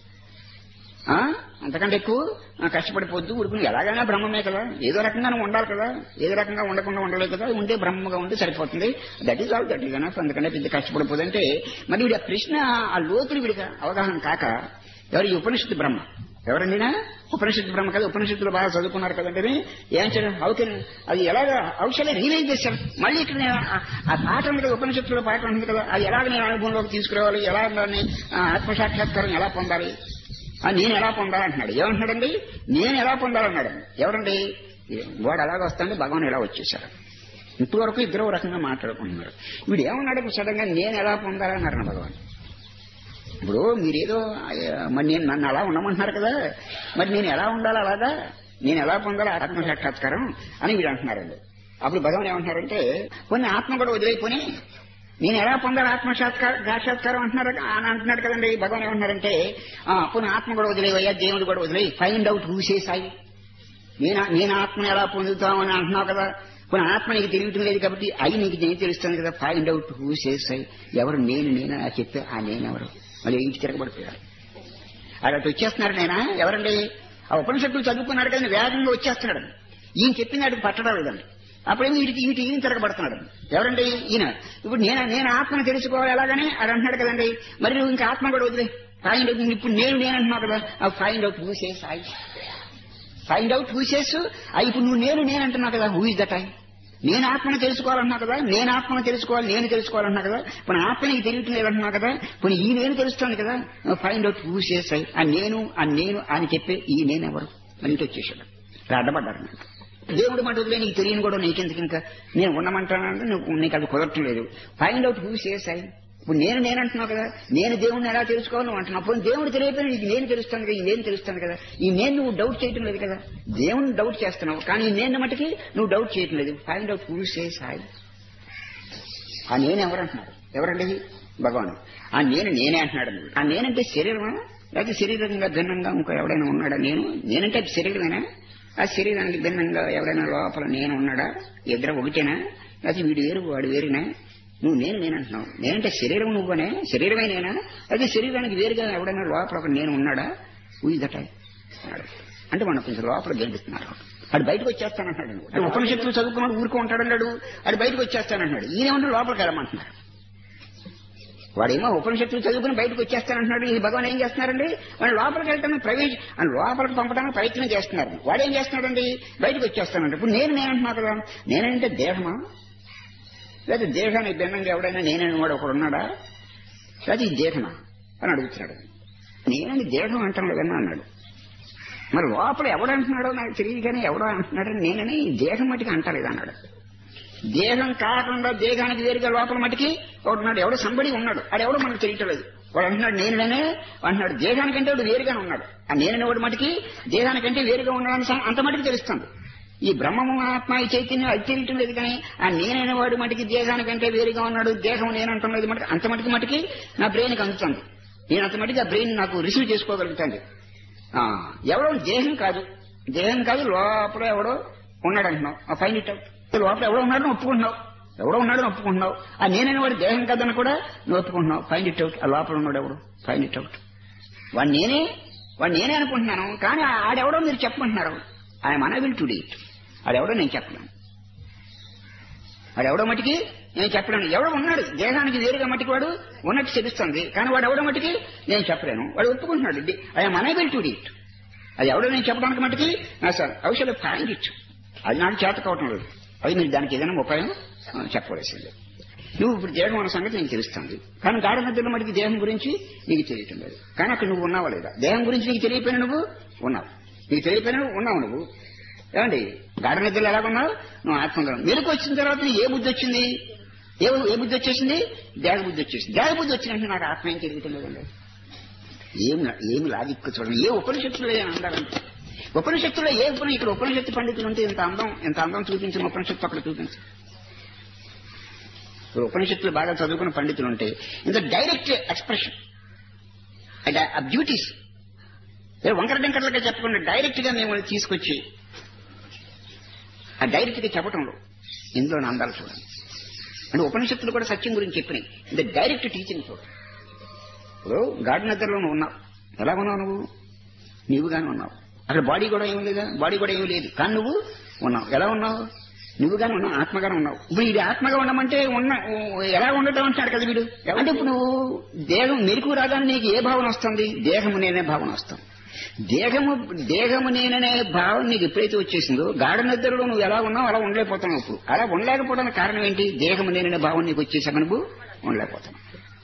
ఆ? అంతకంటే ఎక్కువ ఆ, కష్టపడిపోద్దు ఉడుకుని ఎలాగైనా బ్రహ్మమే కదా ఏదో రకంగా నువ్వు ఉండాలి కదా ఏదో రకంగా ఉండకుండా ఉండలేదు కదా ఉండే బ్రహ్మగా ఉంటే సరిపోతుంది that is all that is enough అందుకంటే పెద్ద కష్టపడిపోదు అంటే మరి వీడి ఆ ప్రశ్న ఆ లోతులు వీడికి అవగాహన కాక ఎవరు ఈ ఉపనిషత్తు బ్రహ్మ ఎవరండినా ఉపనిషత్తు బ్రహ్మ కదా ఉపనిషత్తులు బాగా చదువుకున్నారు కదండి ఏం చేయడం హౌకెన్ అది ఎలాగ ఔషధ రియలైజ్ చేశారు మళ్ళీ ఇక్కడ నేను ఆ- ఆ పాట ఉంది కదా ఉపనిషత్తులో పాట ఉంది కదా అది ఎలాగ నేను అనుభవంలోకి తీసుకురావాలి ఎలా దాన్ని ఆ, ఆత్మసాక్షాత్కారం ఎలా పొందాలి ఆ, నేను ఎలా పొందాలంటున్నాడు ఏమంటున్నాడండి నేను ఎలా పొందాలన్నాడు ఎవరండి వాడు అలాగ వస్తాండి భగవాన్ ఎలా వచ్చేసాడు ఇప్పటి వరకు ఇద్దరు ఓ రకంగా మాట్లాడుకుంటున్నారు వీడు ఏమన్నాడు సడన్ గా నేను ఎలా పొందాలన్నారు భగవాన్ ఇప్పుడు మీరేదో ఆ, మరి నేను నన్ను అలా ఉండమంటున్నారు కదా మరి నేను ఎలా ఉండాలి అలాగా నేను ఎలా పొందాలి ఆత్మసాక్షాత్కారం అని వీడు అంటున్నారండి అప్పుడు భగవాన్ ఏమంటున్నారంటే కొన్ని ఆత్మ కూడా వదిలేపోయి నేను ఎలా పొందాలి ఆత్మసాత్కార సాక్షాత్కారం అంటున్నారు అని అంటున్నాడు కదండి భగవాన్ ఏమంటున్నారంటే ఆ, కొన్ని ఆత్మ కూడా వదిలేవయ్యా దేవుడు కూడా వదిలేయి ఫైండ్ అవుట్ హూ సాయి నేను నేను ఆత్మను ఎలా పొందుతామని అంటున్నావు కదా కొన్ని ఆత్మ నీకు తెలియటం లేదు కాబట్టి అయి నీకు నేను తెలుస్తుంది కదా ఫైండ్ అవుట్ హూ సాయి ఎవరు నేను నేను అని చెప్తే ఆ నేనెవరు మళ్ళీ ఇంటి తిరగబడిపోయారు అలా వచ్చేస్తున్నారు నేనా ఎవరండి ఆ ఉపనిషత్తులు చదువుకున్నాడు కానీ వేగంగా వచ్చేస్తున్నాడు ఈయన చెప్పిన వాడికి పట్టడం లేదండి అప్పుడేమో వీటికి వీటి ఈయన తిరగబడుతున్నాడు ఎవరండి ఈయన ఇప్పుడు నేను నేను ఆత్మను తెలుసుకోవాలి ఎలాగని అది అంటున్నాడు కదండి మరి నువ్వు ఇంకా ఆత్మ కూడా వదిలే ఫైండ్ అవుట్ ఇప్పుడు నేను నేను అంటున్నావు కదా find out who says I find out who says ఇప్పుడు నువ్వు నేను నేను అంటున్నావు కదా హూ ఇస్ దట్ ఐ నేను ఆత్మను తెలుసుకోవాలన్నా కదా నేను ఆత్మను తెలుసుకోవాలి నేను తెలుసుకోవాలన్నా కదా పోనీ ఆత్మ నీకు తెలియటం లేదంటున్నా కదా పోనీ ఈ నేను తెలుస్తాను కదా find out who says I ఆ నేను ఆ నేను అని చెప్పే ఈ నేను ఎవరు అని ఇంటి వచ్చేసాడు అడ్డపడ్డారు నాకు దేవుడు మాట వదిలే నీకు తెలియని కూడా నీకెందుకు ఇంకా నేను ఉండమంటానంటే నువ్వు నీకు అది కుదరటం లేదు find out who says I ఇప్పుడు నేను నేను అంటున్నావు కదా నేను దేవుడిని ఎలా తెలుసుకోవాలి నువ్వు అంటున్నావు అప్పుడు దేవుడు తెలియకపోయినా నీకు నేను తెలుస్తాను కదా ఈ నేను తెలుస్తాను కదా ఈ నేను నువ్వు డౌట్ చేయటం లేదు కదా దేవుని డౌట్ చేస్తున్నావు కానీ ఈ నేను మటుకి నువ్వు డౌట్ చేయటం లేదు find out who says I ఆ నేను ఎవరు అంటున్నాడు ఎవరండి భగవాన్ ఆ నేను నేనే అంటున్నాడు అన్నాడు. ఆ నేనంటే శరీరమా లేకపోతే శరీరంగా భిన్నంగా ఇంకో ఎవడైనా ఉన్నాడా నేను నేనంటే అది శరీరమేనా ఆ శరీరానికి భిన్నంగా ఎవరైనా లోపల నేను ఉన్నాడా ఇద్దరు ఒకటేనా లేకపోతే వీడు వేరు వాడు వేరేనా నువ్వు నేను నేను అంటున్నావు నేనంటే శరీరం నువ్వనే శరీరమే నేనా అయితే శరీరానికి వేరుగా ఎవడైనా లోపల ఒక నేను ఉన్నాడా ఊయిదట అన్నాడు. అంటే మనం కొంచెం లోపల గెంటుతున్నారు అది బయటకు వచ్చేస్తానంటున్నాడు అంటే ఉపనిషత్తులు చదువుకున్నాడు ఊరుకో ఉంటాడన్నాడు అది బయటకు వచ్చేస్తానంటున్నాడు ఈయనేమంటే లోపలికి వెళ్ళమంటున్నారు వాడేమో ఉపనిషత్తులు చదువుకుని బయటకు వచ్చేస్తానంటున్నాడు ఈ భగవాన్ ఏం చేస్తున్నారండి వాడు లోపలికి వెళ్ళటానికి ప్రవేశ అని లోపలికి పంపడానికి ప్రయత్నం చేస్తున్నారు వాడేం చేస్తున్నాడండి బయటకు వచ్చేస్తానండి ఇప్పుడు నేను నేను అంటున్నా కదా నేనంటే దేహమా లేదా దేహానికి భిన్నంగా ఎవడైనా నేనని వాడు ఒకడు ఉన్నాడా లేదా ఈ దేహమా అని అడుగుతున్నాడు నేనని దేహం అంటాను లేదన్నా అన్నాడు మరి లోపల ఎవడంటున్నాడో నాకు తెలియదు కానీ ఎవడో అంటున్నాడో నేనని ఈ దేహం మటుకు అంటలేదు అన్నాడు దేహం కాకుండా దేహానికి వేరుగా లోపల మటుకి ఒకడు ఉన్నాడు ఎవడో సంబడి ఉన్నాడు అది ఎవడో మనకు తెలియటలేదు వాడు అంటున్నాడు నేననే అంటున్నాడు దేహానికంటే వాడు వేరుగానే ఉన్నాడు ఆ నేననే వాడు మటుకి దేహానికంటే వేరుగా ఉన్నాడని సం- అంత మటుకు తెలుస్తుంది ఈ బ్రహ్మము ఆత్మ ఈ చైతన్యం అది తెలియటం లేదు కానీ ఆ నేనైన వాడు మటుకి దేహానికంటే వేరుగా ఉన్నాడు దేహం నేనంటం లేదు మటుకు అంత మటుకు మటుకి నా బ్రెయిన్కి అందుతుంది నేను అంత మటుకు ఆ బ్రెయిన్ నాకు రిసీవ్ చేసుకోగలుగుతాను ఆ, ఎవడో దేహం కాదు దేహం కాదు లోపల ఎవడో ఉన్నాడు అంటున్నావు ఆ పైన ఇట్ అవుట్. లోపల ఎవడో ఉన్నాడని ఒప్పుకుంటున్నావు ఎవడో ఉన్నాడని ఒప్పుకుంటున్నావు ఆ నేనైన వాడు దేహం కాదని కూడా నువ్వు ఒప్పుకుంటున్నావు ఫైండ్ ఇట్ అవుట్ ఆ లోపల ఉన్నాడు ఎవడు ఫైండ్ ఇట్ అవుట్ వాడు నేనే వాడు నేనే అనుకుంటున్నాను కానీ ఆ- ఆడెవడో మీరు చెప్పమంటున్నారు ఐఎమ్ అనబిల్ టు డీట్ ఆడెవడో నేను చెప్పలేను వాడెవడో మటుకి నేను చెప్పలేను ఎవడో ఉన్నాడు దేహానికి వేరుగా మట్టికి వాడు ఉన్నట్టు తెలుస్తుంది కానీ వాడు ఎవడో మటుకి నేను చెప్పలేను వాడు ఒప్పుకుంటున్నాడు ఐఎమ్ అనబిల్ టు డీట్ అది ఎవడో నేను చెప్పడానికి మటుకి నా సార్ ఔషధ ఫైండ్ ఇట్ అది నాకు చేత కావటం లేదు అది మీరు దానికి ఏదైనా ఉపాయం ఆ, చెప్పవలసిందే నువ్వు ఇప్పుడు దేహం అన్న సంగతి నీకు తెలుస్తుంది కానీ గాఢ మధ్యలో మటుకి దేహం గురించి నీకు తెలియటం లేదు కానీ అక్కడ నువ్వు ఉన్నావా లేదా దేహం గురించి నీకు తెలియపోయినా నువ్వు ఉన్నావు నీకు తెలియపోయినా నువ్వు ఉన్నావు నువ్వు ఏమండి గాఢ నిద్రలో ఎలాగున్నావు నువ్వు ఆత్మగా మెలకు వచ్చిన తర్వాత నీకు ఏ బుద్ధి వచ్చింది ఏ ఏ బుద్ధి వచ్చేసింది దేహ బుద్ధి వచ్చేసింది దేహ బుద్ధి వచ్చినట్టు నాకు ఆత్మ ఏం తెలియటం లేదండి ఏం ఏమి లాజిక్ చూడండి ఏ ఉపనిషత్తులో ఏం అందాలంటే ఉపనిషత్తులో ఏ ఉపని ఇక్కడ ఉపనిషత్తు పండితులు ఉంటే ఇంత అందం ఇంత అందం చూపించిన ఉపనిషత్తు అక్కడ చూపించు ఇప్పుడు ఉపనిషత్తులు బాగా చదువుకున్న పండితులు ఉంటే ఇంత డైరెక్ట్ ఎక్స్ప్రెషన్ అంటే ఆ బ్యూటీస్ వంకర టెంకర్లుగా చెప్పకుండా డైరెక్ట్ గా మేము తీసుకొచ్చి ఆ డైరెక్ట్ గా చెప్పటంలో ఇందులో అందాలు చూడండి అంటే ఉపనిషత్తులు కూడా సత్యం గురించి చెప్పినాయి ఇంత డైరెక్ట్ టీచింగ్ చూడండి ఇప్పుడు గాఢ నిద్రలో నువ్వు ఉన్నావు ఎలా ఉన్నావు నువ్వు నీవుగానే ఉన్నావు అక్కడ బాడీ కూడా ఏం లేదా బాడీ కూడా ఏం లేదు కానీ నువ్వు ఉన్నావు ఎలా ఉన్నావు నువ్వుగానే ఉన్నావు ఆత్మగానే ఉన్నావు ఇప్పుడు ఇది ఆత్మగా ఉండమంటే ఉన్న ఎలా ఉండటం అంటాడు కదా వీడు అంటే ఇప్పుడు నువ్వు దేహం మెరుకు రాగానే నీకు ఏ భావన వస్తుంది దేహము నేనే భావన వస్తుంది దేహము దేహము నేననే భావన నీకు ఎప్పుడైతే వచ్చేసిందో గాఢ నిద్రలో నువ్వు ఎలా ఉన్నావు అలా ఉండలేకపోతున్నావు ఇప్పుడు అలా ఉండలేకపోవడానికి కారణం ఏంటి దేహము నేననే భావన నీకు వచ్చేసాక నువ్వు ఉండలేకపోతున్నావు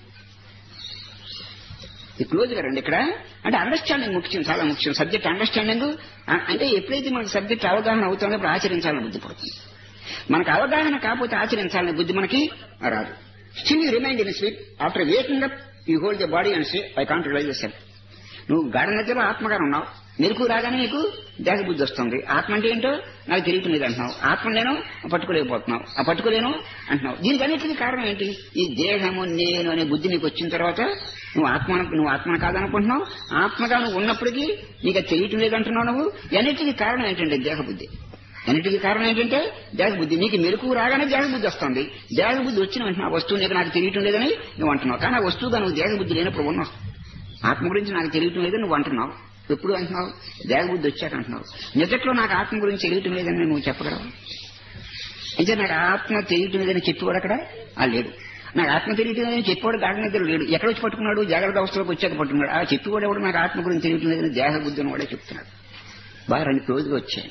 ఈ క్లోజ్ గా రండి ఇక్కడ అంటే అండర్స్టాండింగ్ ముఖ్యం చాలా ముఖ్యం సబ్జెక్ట్ అండర్స్టాండింగ్ అంటే ఎప్పుడైతే మనకు సబ్జెక్ట్ అవగాహన అవుతుందో అప్పుడు ఆచరించాలని బుద్ధి పడుతుంది మనకు అవగాహన కాకపోతే ఆచరించాలనే బుద్ధి మనకి రాదు still you remind in sleep after waking up you hold the body and say I can't realise the self నువ్వు గాఢ నిద్రలో ఆత్మగా ఉన్నావు మెరుకు రాగానే నీకు దేహ బుద్ధి వస్తుంది ఆత్మ అంటే ఏంటో నాకు తెలియట్లేదు అంటున్నావు ఆత్మ నేను పట్టుకోలేకపోతున్నావు ఆ పట్టుకోలేను అంటున్నావు దీనికి అన్నిటికీ కారణం ఏంటి ఈ దేహము నేను అనే బుద్ధి నీకు వచ్చిన తర్వాత నువ్వు ఆత్మ నువ్వు ఆత్మను కాదనుకుంటున్నావు ఆత్మగా నువ్వు ఉన్నప్పటికీ నీకు అది తెలియటం లేదు అంటున్నావు నువ్వు అన్నిటికీ కారణం ఏంటంటే దేహ బుద్ధి అన్నిటికీ కారణం ఏంటంటే దేహ బుద్ధి నీకు మెరుకు రాగానే దేహ బుద్ధి వస్తుంది దేహ బుద్ధి వచ్చిన వెంటనే ఆ వస్తువు నీకు నాకు తెలియటం లేదని నువ్వు అంటున్నావు కానీ ఆ వస్తువుగా నువ్వు దేహ బుద్ధి లేనప్పుడు ఉన్నావు ఆత్మ గురించి నాకు తెలియటం లేదని నువ్వు అంటున్నావు ఎప్పుడు అంటున్నావు దేహ బుద్ధి వచ్చాక అంటున్నావు నిజట్లో నాకు ఆత్మ గురించి తెలియటం లేదని నువ్వు చెప్పగలవు అయితే నాకు ఆత్మ తెలియటం లేదని చెప్పేవాడు అక్కడ ఆ లేడు నాకు ఆత్మ తెలియటం లేదని చెప్పేవాడు గాఢ నిద్ర లేడు ఎక్కడ వచ్చి పట్టుకున్నాడు జాగ్రత్త అవస్థలోకి వచ్చాక పట్టుకున్నాడు ఆ చెప్పేవాడు ఎవడు నాకు ఆత్మ గురించి తెలియటం లేదని దేహ బుద్ధి అని వాడే చెప్తున్నాడు బాగా రెండు క్లోజ్గా వచ్చాయి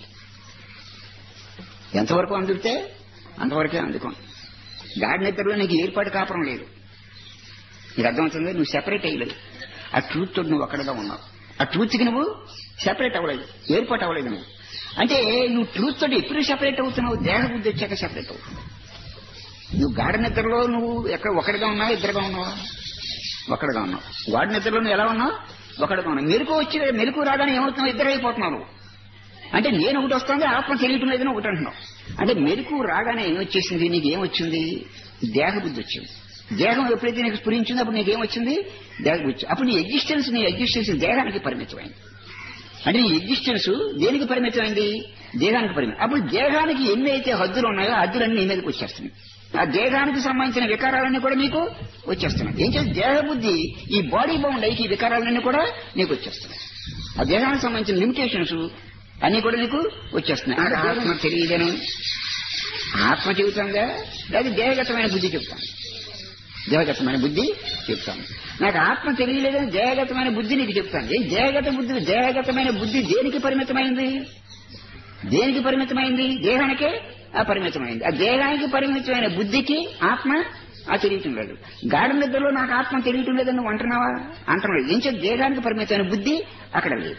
ఎంతవరకు అందుతే అంతవరకే అందుకోండి గాఢ నిద్రలో నీకు ఏర్పాటు కాపడం లేదు నీకు అర్థమవుతుంది నువ్వు సెపరేట్ అయ్యలేదు ఆ ట్రూత్ తోటి నువ్వు అక్కడగా ఉన్నావు ఆ ట్రూత్కి నువ్వు సెపరేట్ అవ్వలేదు ఏర్పాటు అవ్వలేదు నువ్వు అంటే నువ్వు ట్రూత్ తోటి ఎప్పుడు సెపరేట్ అవుతున్నావు దేహ బుద్ధి వచ్చాక సెపరేట్ అవుతున్నావు నువ్వు గాఢ నిద్రలో నువ్వు ఎక్కడ ఒకటిగా ఉన్నావా ఇద్దరుగా ఉన్నావా ఒకటిగా ఉన్నావు గాఢ నిద్రలో నువ్వు ఎలా ఉన్నావు ఒకటిగా ఉన్నావు మెరుకు వచ్చి మెరుకు రాగానే ఏమవుతున్నావు ఇద్దరు అయిపోతున్నావు నువ్వు అంటే నేను ఒకటి వస్తుంది ఆత్మ తెలియటం లేదని ఒకటి అంటున్నావు అంటే మెరుకు రాగానే ఏమొచ్చేసింది నీకు ఏమొచ్చింది దేహ బుద్ధి వచ్చింది దేహం ఎప్పుడైతే నీకు స్ఫురించిందో అప్పుడు నీకేం వచ్చింది దేహ బుద్ధి అప్పుడు నీ ఎగ్జిస్టెన్స్ నీ ఎగ్జిస్టెన్స్ దేహానికి పరిమితమైంది అంటే నీ ఎగ్జిస్టెన్స్ దేనికి పరిమితమైంది దేహానికి పరిమితం అప్పుడు దేహానికి ఎన్ని అయితే హద్దులు ఉన్నాయో ఆ హద్దులన్నీ నీ మీదకి వచ్చేస్తున్నాయి ఆ దేహానికి సంబంధించిన వికారాలన్నీ కూడా నీకు వచ్చేస్తున్నాయి ఏం చేసి దేహ బుద్ధి ఈ బాడీ బౌండ్ అయ్యి ఈ వికారాలన్నీ కూడా నీకు వచ్చేస్తున్నాయి ఆ దేహానికి సంబంధించిన లిమిటేషన్స్ అన్ని కూడా నీకు వచ్చేస్తున్నాయి అంటే ఆత్మ తెలియదని ఆత్మ చెబుతుందా లేదా దేహగతమైన బుద్ధి చెప్తాను దేహగతమైన బుద్ధి చెప్తాను నాకు ఆత్మ తెలియలేదని దేహగతమైన బుద్ధి నీకు చెప్తాను ఏం దేహగత బుద్ధి దేహగతమైన బుద్ధి దేనికి పరిమితమైంది దేనికి పరిమితమైంది దేహానికే ఆ పరిమితమైంది ఆ దేహానికి పరిమితమైన బుద్ధికి ఆత్మ ఆ తెలియటం లేదు గాఢ నిద్రలో నాకు ఆత్మ తెలియటం లేదని నువ్వు అంటున్నావా అంటున్నావు ఏం చేత దేహానికి పరిమితమైన బుద్ధి అక్కడ లేదు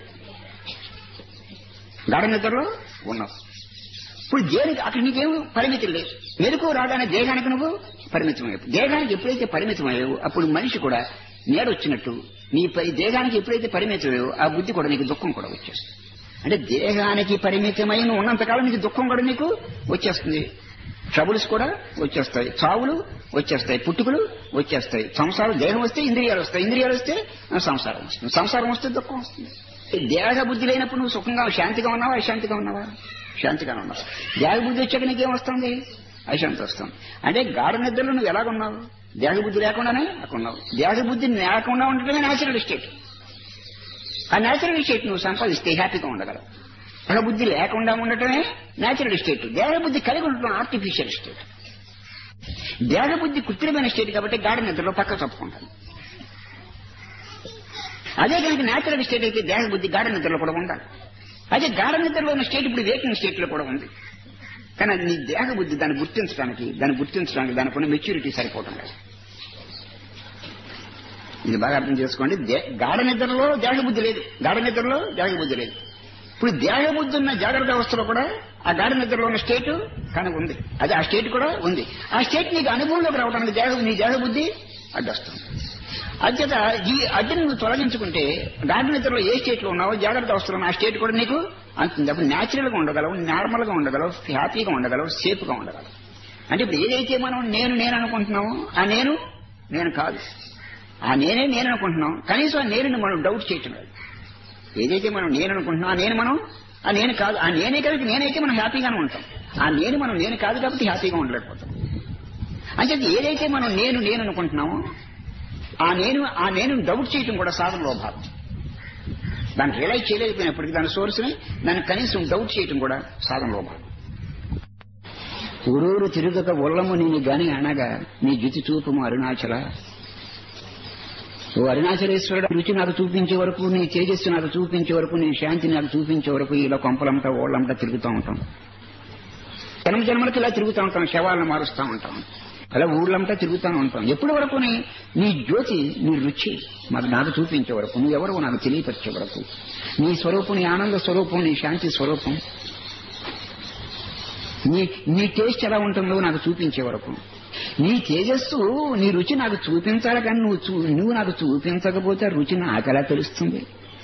గాఢ నిద్రలో ఉన్నావు ఇప్పుడు దేనికి అక్కడ నీకేం పరిమితి లేదు మెలకు రాగానే దేహానికి నువ్వు పరిమితం అయ్యావు దేహానికి ఎప్పుడైతే పరిమితం అయ్యావు అప్పుడు మనిషి కూడా నేడొచ్చినట్టు నీ పై దేహానికి ఎప్పుడైతే పరిమితం అయ్యావు ఆ బుద్ధి కూడా నీకు దుఃఖం కూడా వచ్చేస్తుంది అంటే దేహానికి పరిమితమై నువ్వు ఉన్నంతకాలం నీకు దుఃఖం కూడా నీకు వచ్చేస్తుంది ట్రబుల్స్ కూడా వచ్చేస్తాయి చావులు వచ్చేస్తాయి పుట్టుకలు వచ్చేస్తాయి సంసారం దేహం వస్తే ఇంద్రియాలు వస్తాయి ఇంద్రియాలు వస్తే ఆ, సంసారం వస్తుంది సంసారం వస్తే దుఃఖం వస్తుంది దేహ బుద్ధి లేనప్పుడు నువ్వు సుఖంగా శాంతిగా ఉన్నావా అశాంతిగా ఉన్నావా శాంతిగానే ఉన్నావు దేహ బుద్ధి వచ్చాక నీకేం వస్తుంది అశాంతి వస్తుంది అంటే గాఢ నిద్రలో నువ్వు ఎలాగున్నావు దేహ బుద్ధి లేకుండానే అక్కడ ఉన్నావు దేహ బుద్ధి లేకుండా ఉండటమే న్యాచురల్ స్టేట్ ఆ న్యాచురల్ స్టేట్ నువ్వు సంపాదిస్తే హ్యాపీగా ఉండగలవు దేహ బుద్ధి లేకుండా ఉండటమే న్యాచురల్ స్టేట్ దేహ బుద్ధి కలిగి ఉండటం ఆర్టిఫిషియల్ స్టేట్ దేహ బుద్ధి కృత్రిమైన స్టేట్ కాబట్టి గాఢ నిద్రలో పక్క తప్పుకుంటాను అదే కనుక న్యాచురల్ స్టేట్ అయితే దేహ బుద్ధి గాఢ నిద్రలో కూడా ఉండాలి అదే గాఢ నిద్రలో ఉన్న స్టేట్ ఇప్పుడు వేకింగ్ స్టేట్ లో కూడా ఉంది కానీ అది నీ దేహ బుద్ధి దాన్ని గుర్తించడానికి దాన్ని గుర్తించడానికి దానికి ఉన్న మెచ్యూరిటీ సరిపోవటం లేదు ఇది బాగా అర్థం చేసుకోండి దే- గాఢ నిద్రలో దేహ బుద్ధి లేదు గాఢ నిద్రలో దేహ బుద్ధి లేదు ఇప్పుడు దేహ బుద్ధి ఉన్న జాగ్రత్త అవస్థలో కూడా ఆ గాఢ నిద్రలో ఉన్న స్టేట్ కానీ ఉంది అది ఆ స్టేట్ కూడా ఉంది ఆ స్టేట్ నీకు అనుభవంలోకి రావడానికి దేహ నీ దేహ బుద్ధి అడ్డొస్తుంది అంచేత ఈ అడ్డుని నువ్వు తొలగించుకుంటే గాఢ నిద్రలో ఏ స్టేట్ లో ఉన్నావో జాగ్రత్త అవస్థలో ఉన్న ఆ స్టేట్ కూడా నీకు అంతుంది అప్పుడు న్యాచురల్ గా ఉండగలవు నార్మల్ గా ఉండగలవు హ్యాపీగా ఉండగలవు సేఫ్ గా ఉండగలవు అంటే ఇప్పుడు ఏదైతే మనం నేను నేను అనుకుంటున్నామో ఆ నేను నేను కాదు ఆ నేనే నేను అనుకుంటున్నాం కనీసం ఆ నేనుని మనం డౌట్ చేయటం లేదు ఏదైతే మనం నేను అనుకుంటున్నాం ఆ నేను మనం ఆ నేను కాదు ఆ నేనే కాబట్టి నేనైతే మనం హ్యాపీగానే ఉంటాం ఆ నేను మనం నేను కాదు కాబట్టి హ్యాపీగా ఉండలేకపోతాం అంటే ఏదైతే మనం నేను నేను అనుకుంటున్నామో ఆ నేను ఆ నేను డౌట్ చేయటం కూడా సాధనలో భాగం దాన్ని రియలైజ్ చేయలేకపోయినప్పటికీ దాని సోర్స్ని దాన్ని కనీసం డౌట్ చేయటం కూడా సాధనలో భాగం ఊరూరు తిరుగక ఒల్లము నేను గాని అనగా నీ జుతి చూపుము అరుణాచల ఓ అరుణాచలేశ్వరుడు రుచి నాకు చూపించే వరకు నీ తేజస్సు నాకు చూపించే వరకు నీ శాంతి నాకు చూపించే వరకు ఇలా కొంపలంతా ఓళ్ళంతా తిరుగుతూ ఉంటాం జన్మ జన్మలకి ఇలా తిరుగుతూ ఉంటాం శవాలను మారుస్తూ ఉంటాం అలా ఊళ్ళంతా తిరుగుతూ ఉంటాం ఎప్పటి వరకు నీ జ్యోతి నీ రుచి మాకు నాకు చూపించే వరకు నువ్వెవరో నాకు తెలియపరిచే వరకు నీ స్వరూపం నీ ఆనంద స్వరూపం నీ శాంతి స్వరూపం నీ నీ టేస్ట్ ఎలా ఉంటుందో నాకు చూపించే వరకు నీ తేజస్సు నీ రుచి నాకు చూపించాలి కానీ నువ్వు చూ నువ్వు నాకు చూపించకపోతే ఆ రుచి నాకు ఎలా తెలుస్తుంది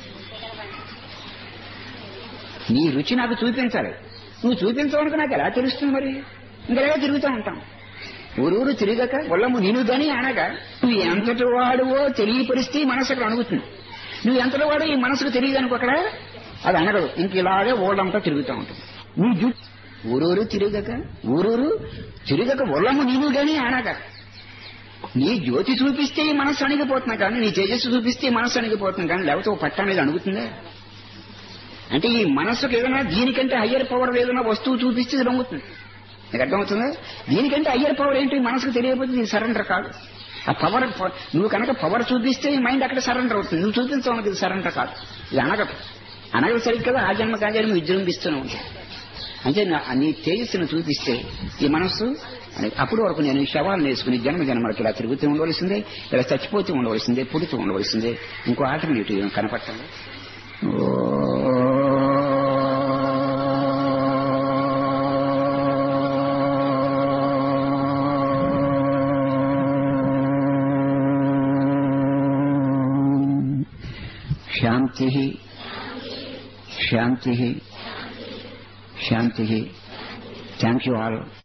నీ రుచి నాకు చూపించాలి నువ్వు చూపించవనుకు నాకు ఎలా తెలుస్తుంది మరి ఇంకెలాగా తిరుగుతూ ఉంటాం ఊరూరు తిరగక ఒళ్ళము నేను గాని అనగా నువ్వు ఎంతటి వాడువో తెలియపరిస్తే ఈ మనసు అక్కడ అణుగుతుంది నువ్వు ఎంతటి వాడు ఈ మనసుకు తెలియదు అనుకో అక్కడ అది అనగదు ఇంక ఇలాగే ఓళ్ళంతా తిరుగుతూ ఉంటుంది నీ జు ఊరూరు తిరగక ఊరూరు తిరగక ఒళ్ళము నీవు గాని అనగా నీ జ్యోతి చూపిస్తే ఈ మనసు అణిగిపోతున్నా కానీ నీ తేజస్సు చూపిస్తే ఈ మనసు అణిగిపోతుంది కానీ లేకపోతే ఒక పట్ట అనేది అణుగుతుందా అంటే ఈ మనస్సుకు ఏదైనా దీనికంటే హయ్యర్ పవర్ ఏదైనా వస్తువు చూపిస్తే ఇది లొంగుతుంది నీకు అర్థమవుతుందా దీనికంటే హయ్యర్ పవర్ ఏంటి ఈ మనసుకు తెలియకపోతే ఇది సరెండర్ కాదు ఆ పవర్ నువ్వు కనుక పవర్ చూపిస్తే ఈ మైండ్ అక్కడ సరెండర్ అవుతుంది నువ్వు చూపించడానికి ఇది సరెండర్ కాదు ఇది అనగదు అనగదు సరిగ్గా కదా ఆ జన్మ కాజన్మ విజృంభిస్తూనే ఉంటుంది అంటే నా- నీ తేజస్సును చూపిస్తే ఈ మనస్సు అని- అప్పుడు వరకు నేను ఈ శవాలను వేసుకుని జన్మ జన్మలకి ఇలా తిరుగుతూ ఉండవలసిందే ఇలా చచ్చిపోతూ ఉండవలసిందే పుడుతూ ఉండవలసిందే ఇంకో ఆల్టర్నేటివ్ కనపట్టండి శాంతి శాంతి శాంతి థ్యాంక్ యూ ఆల్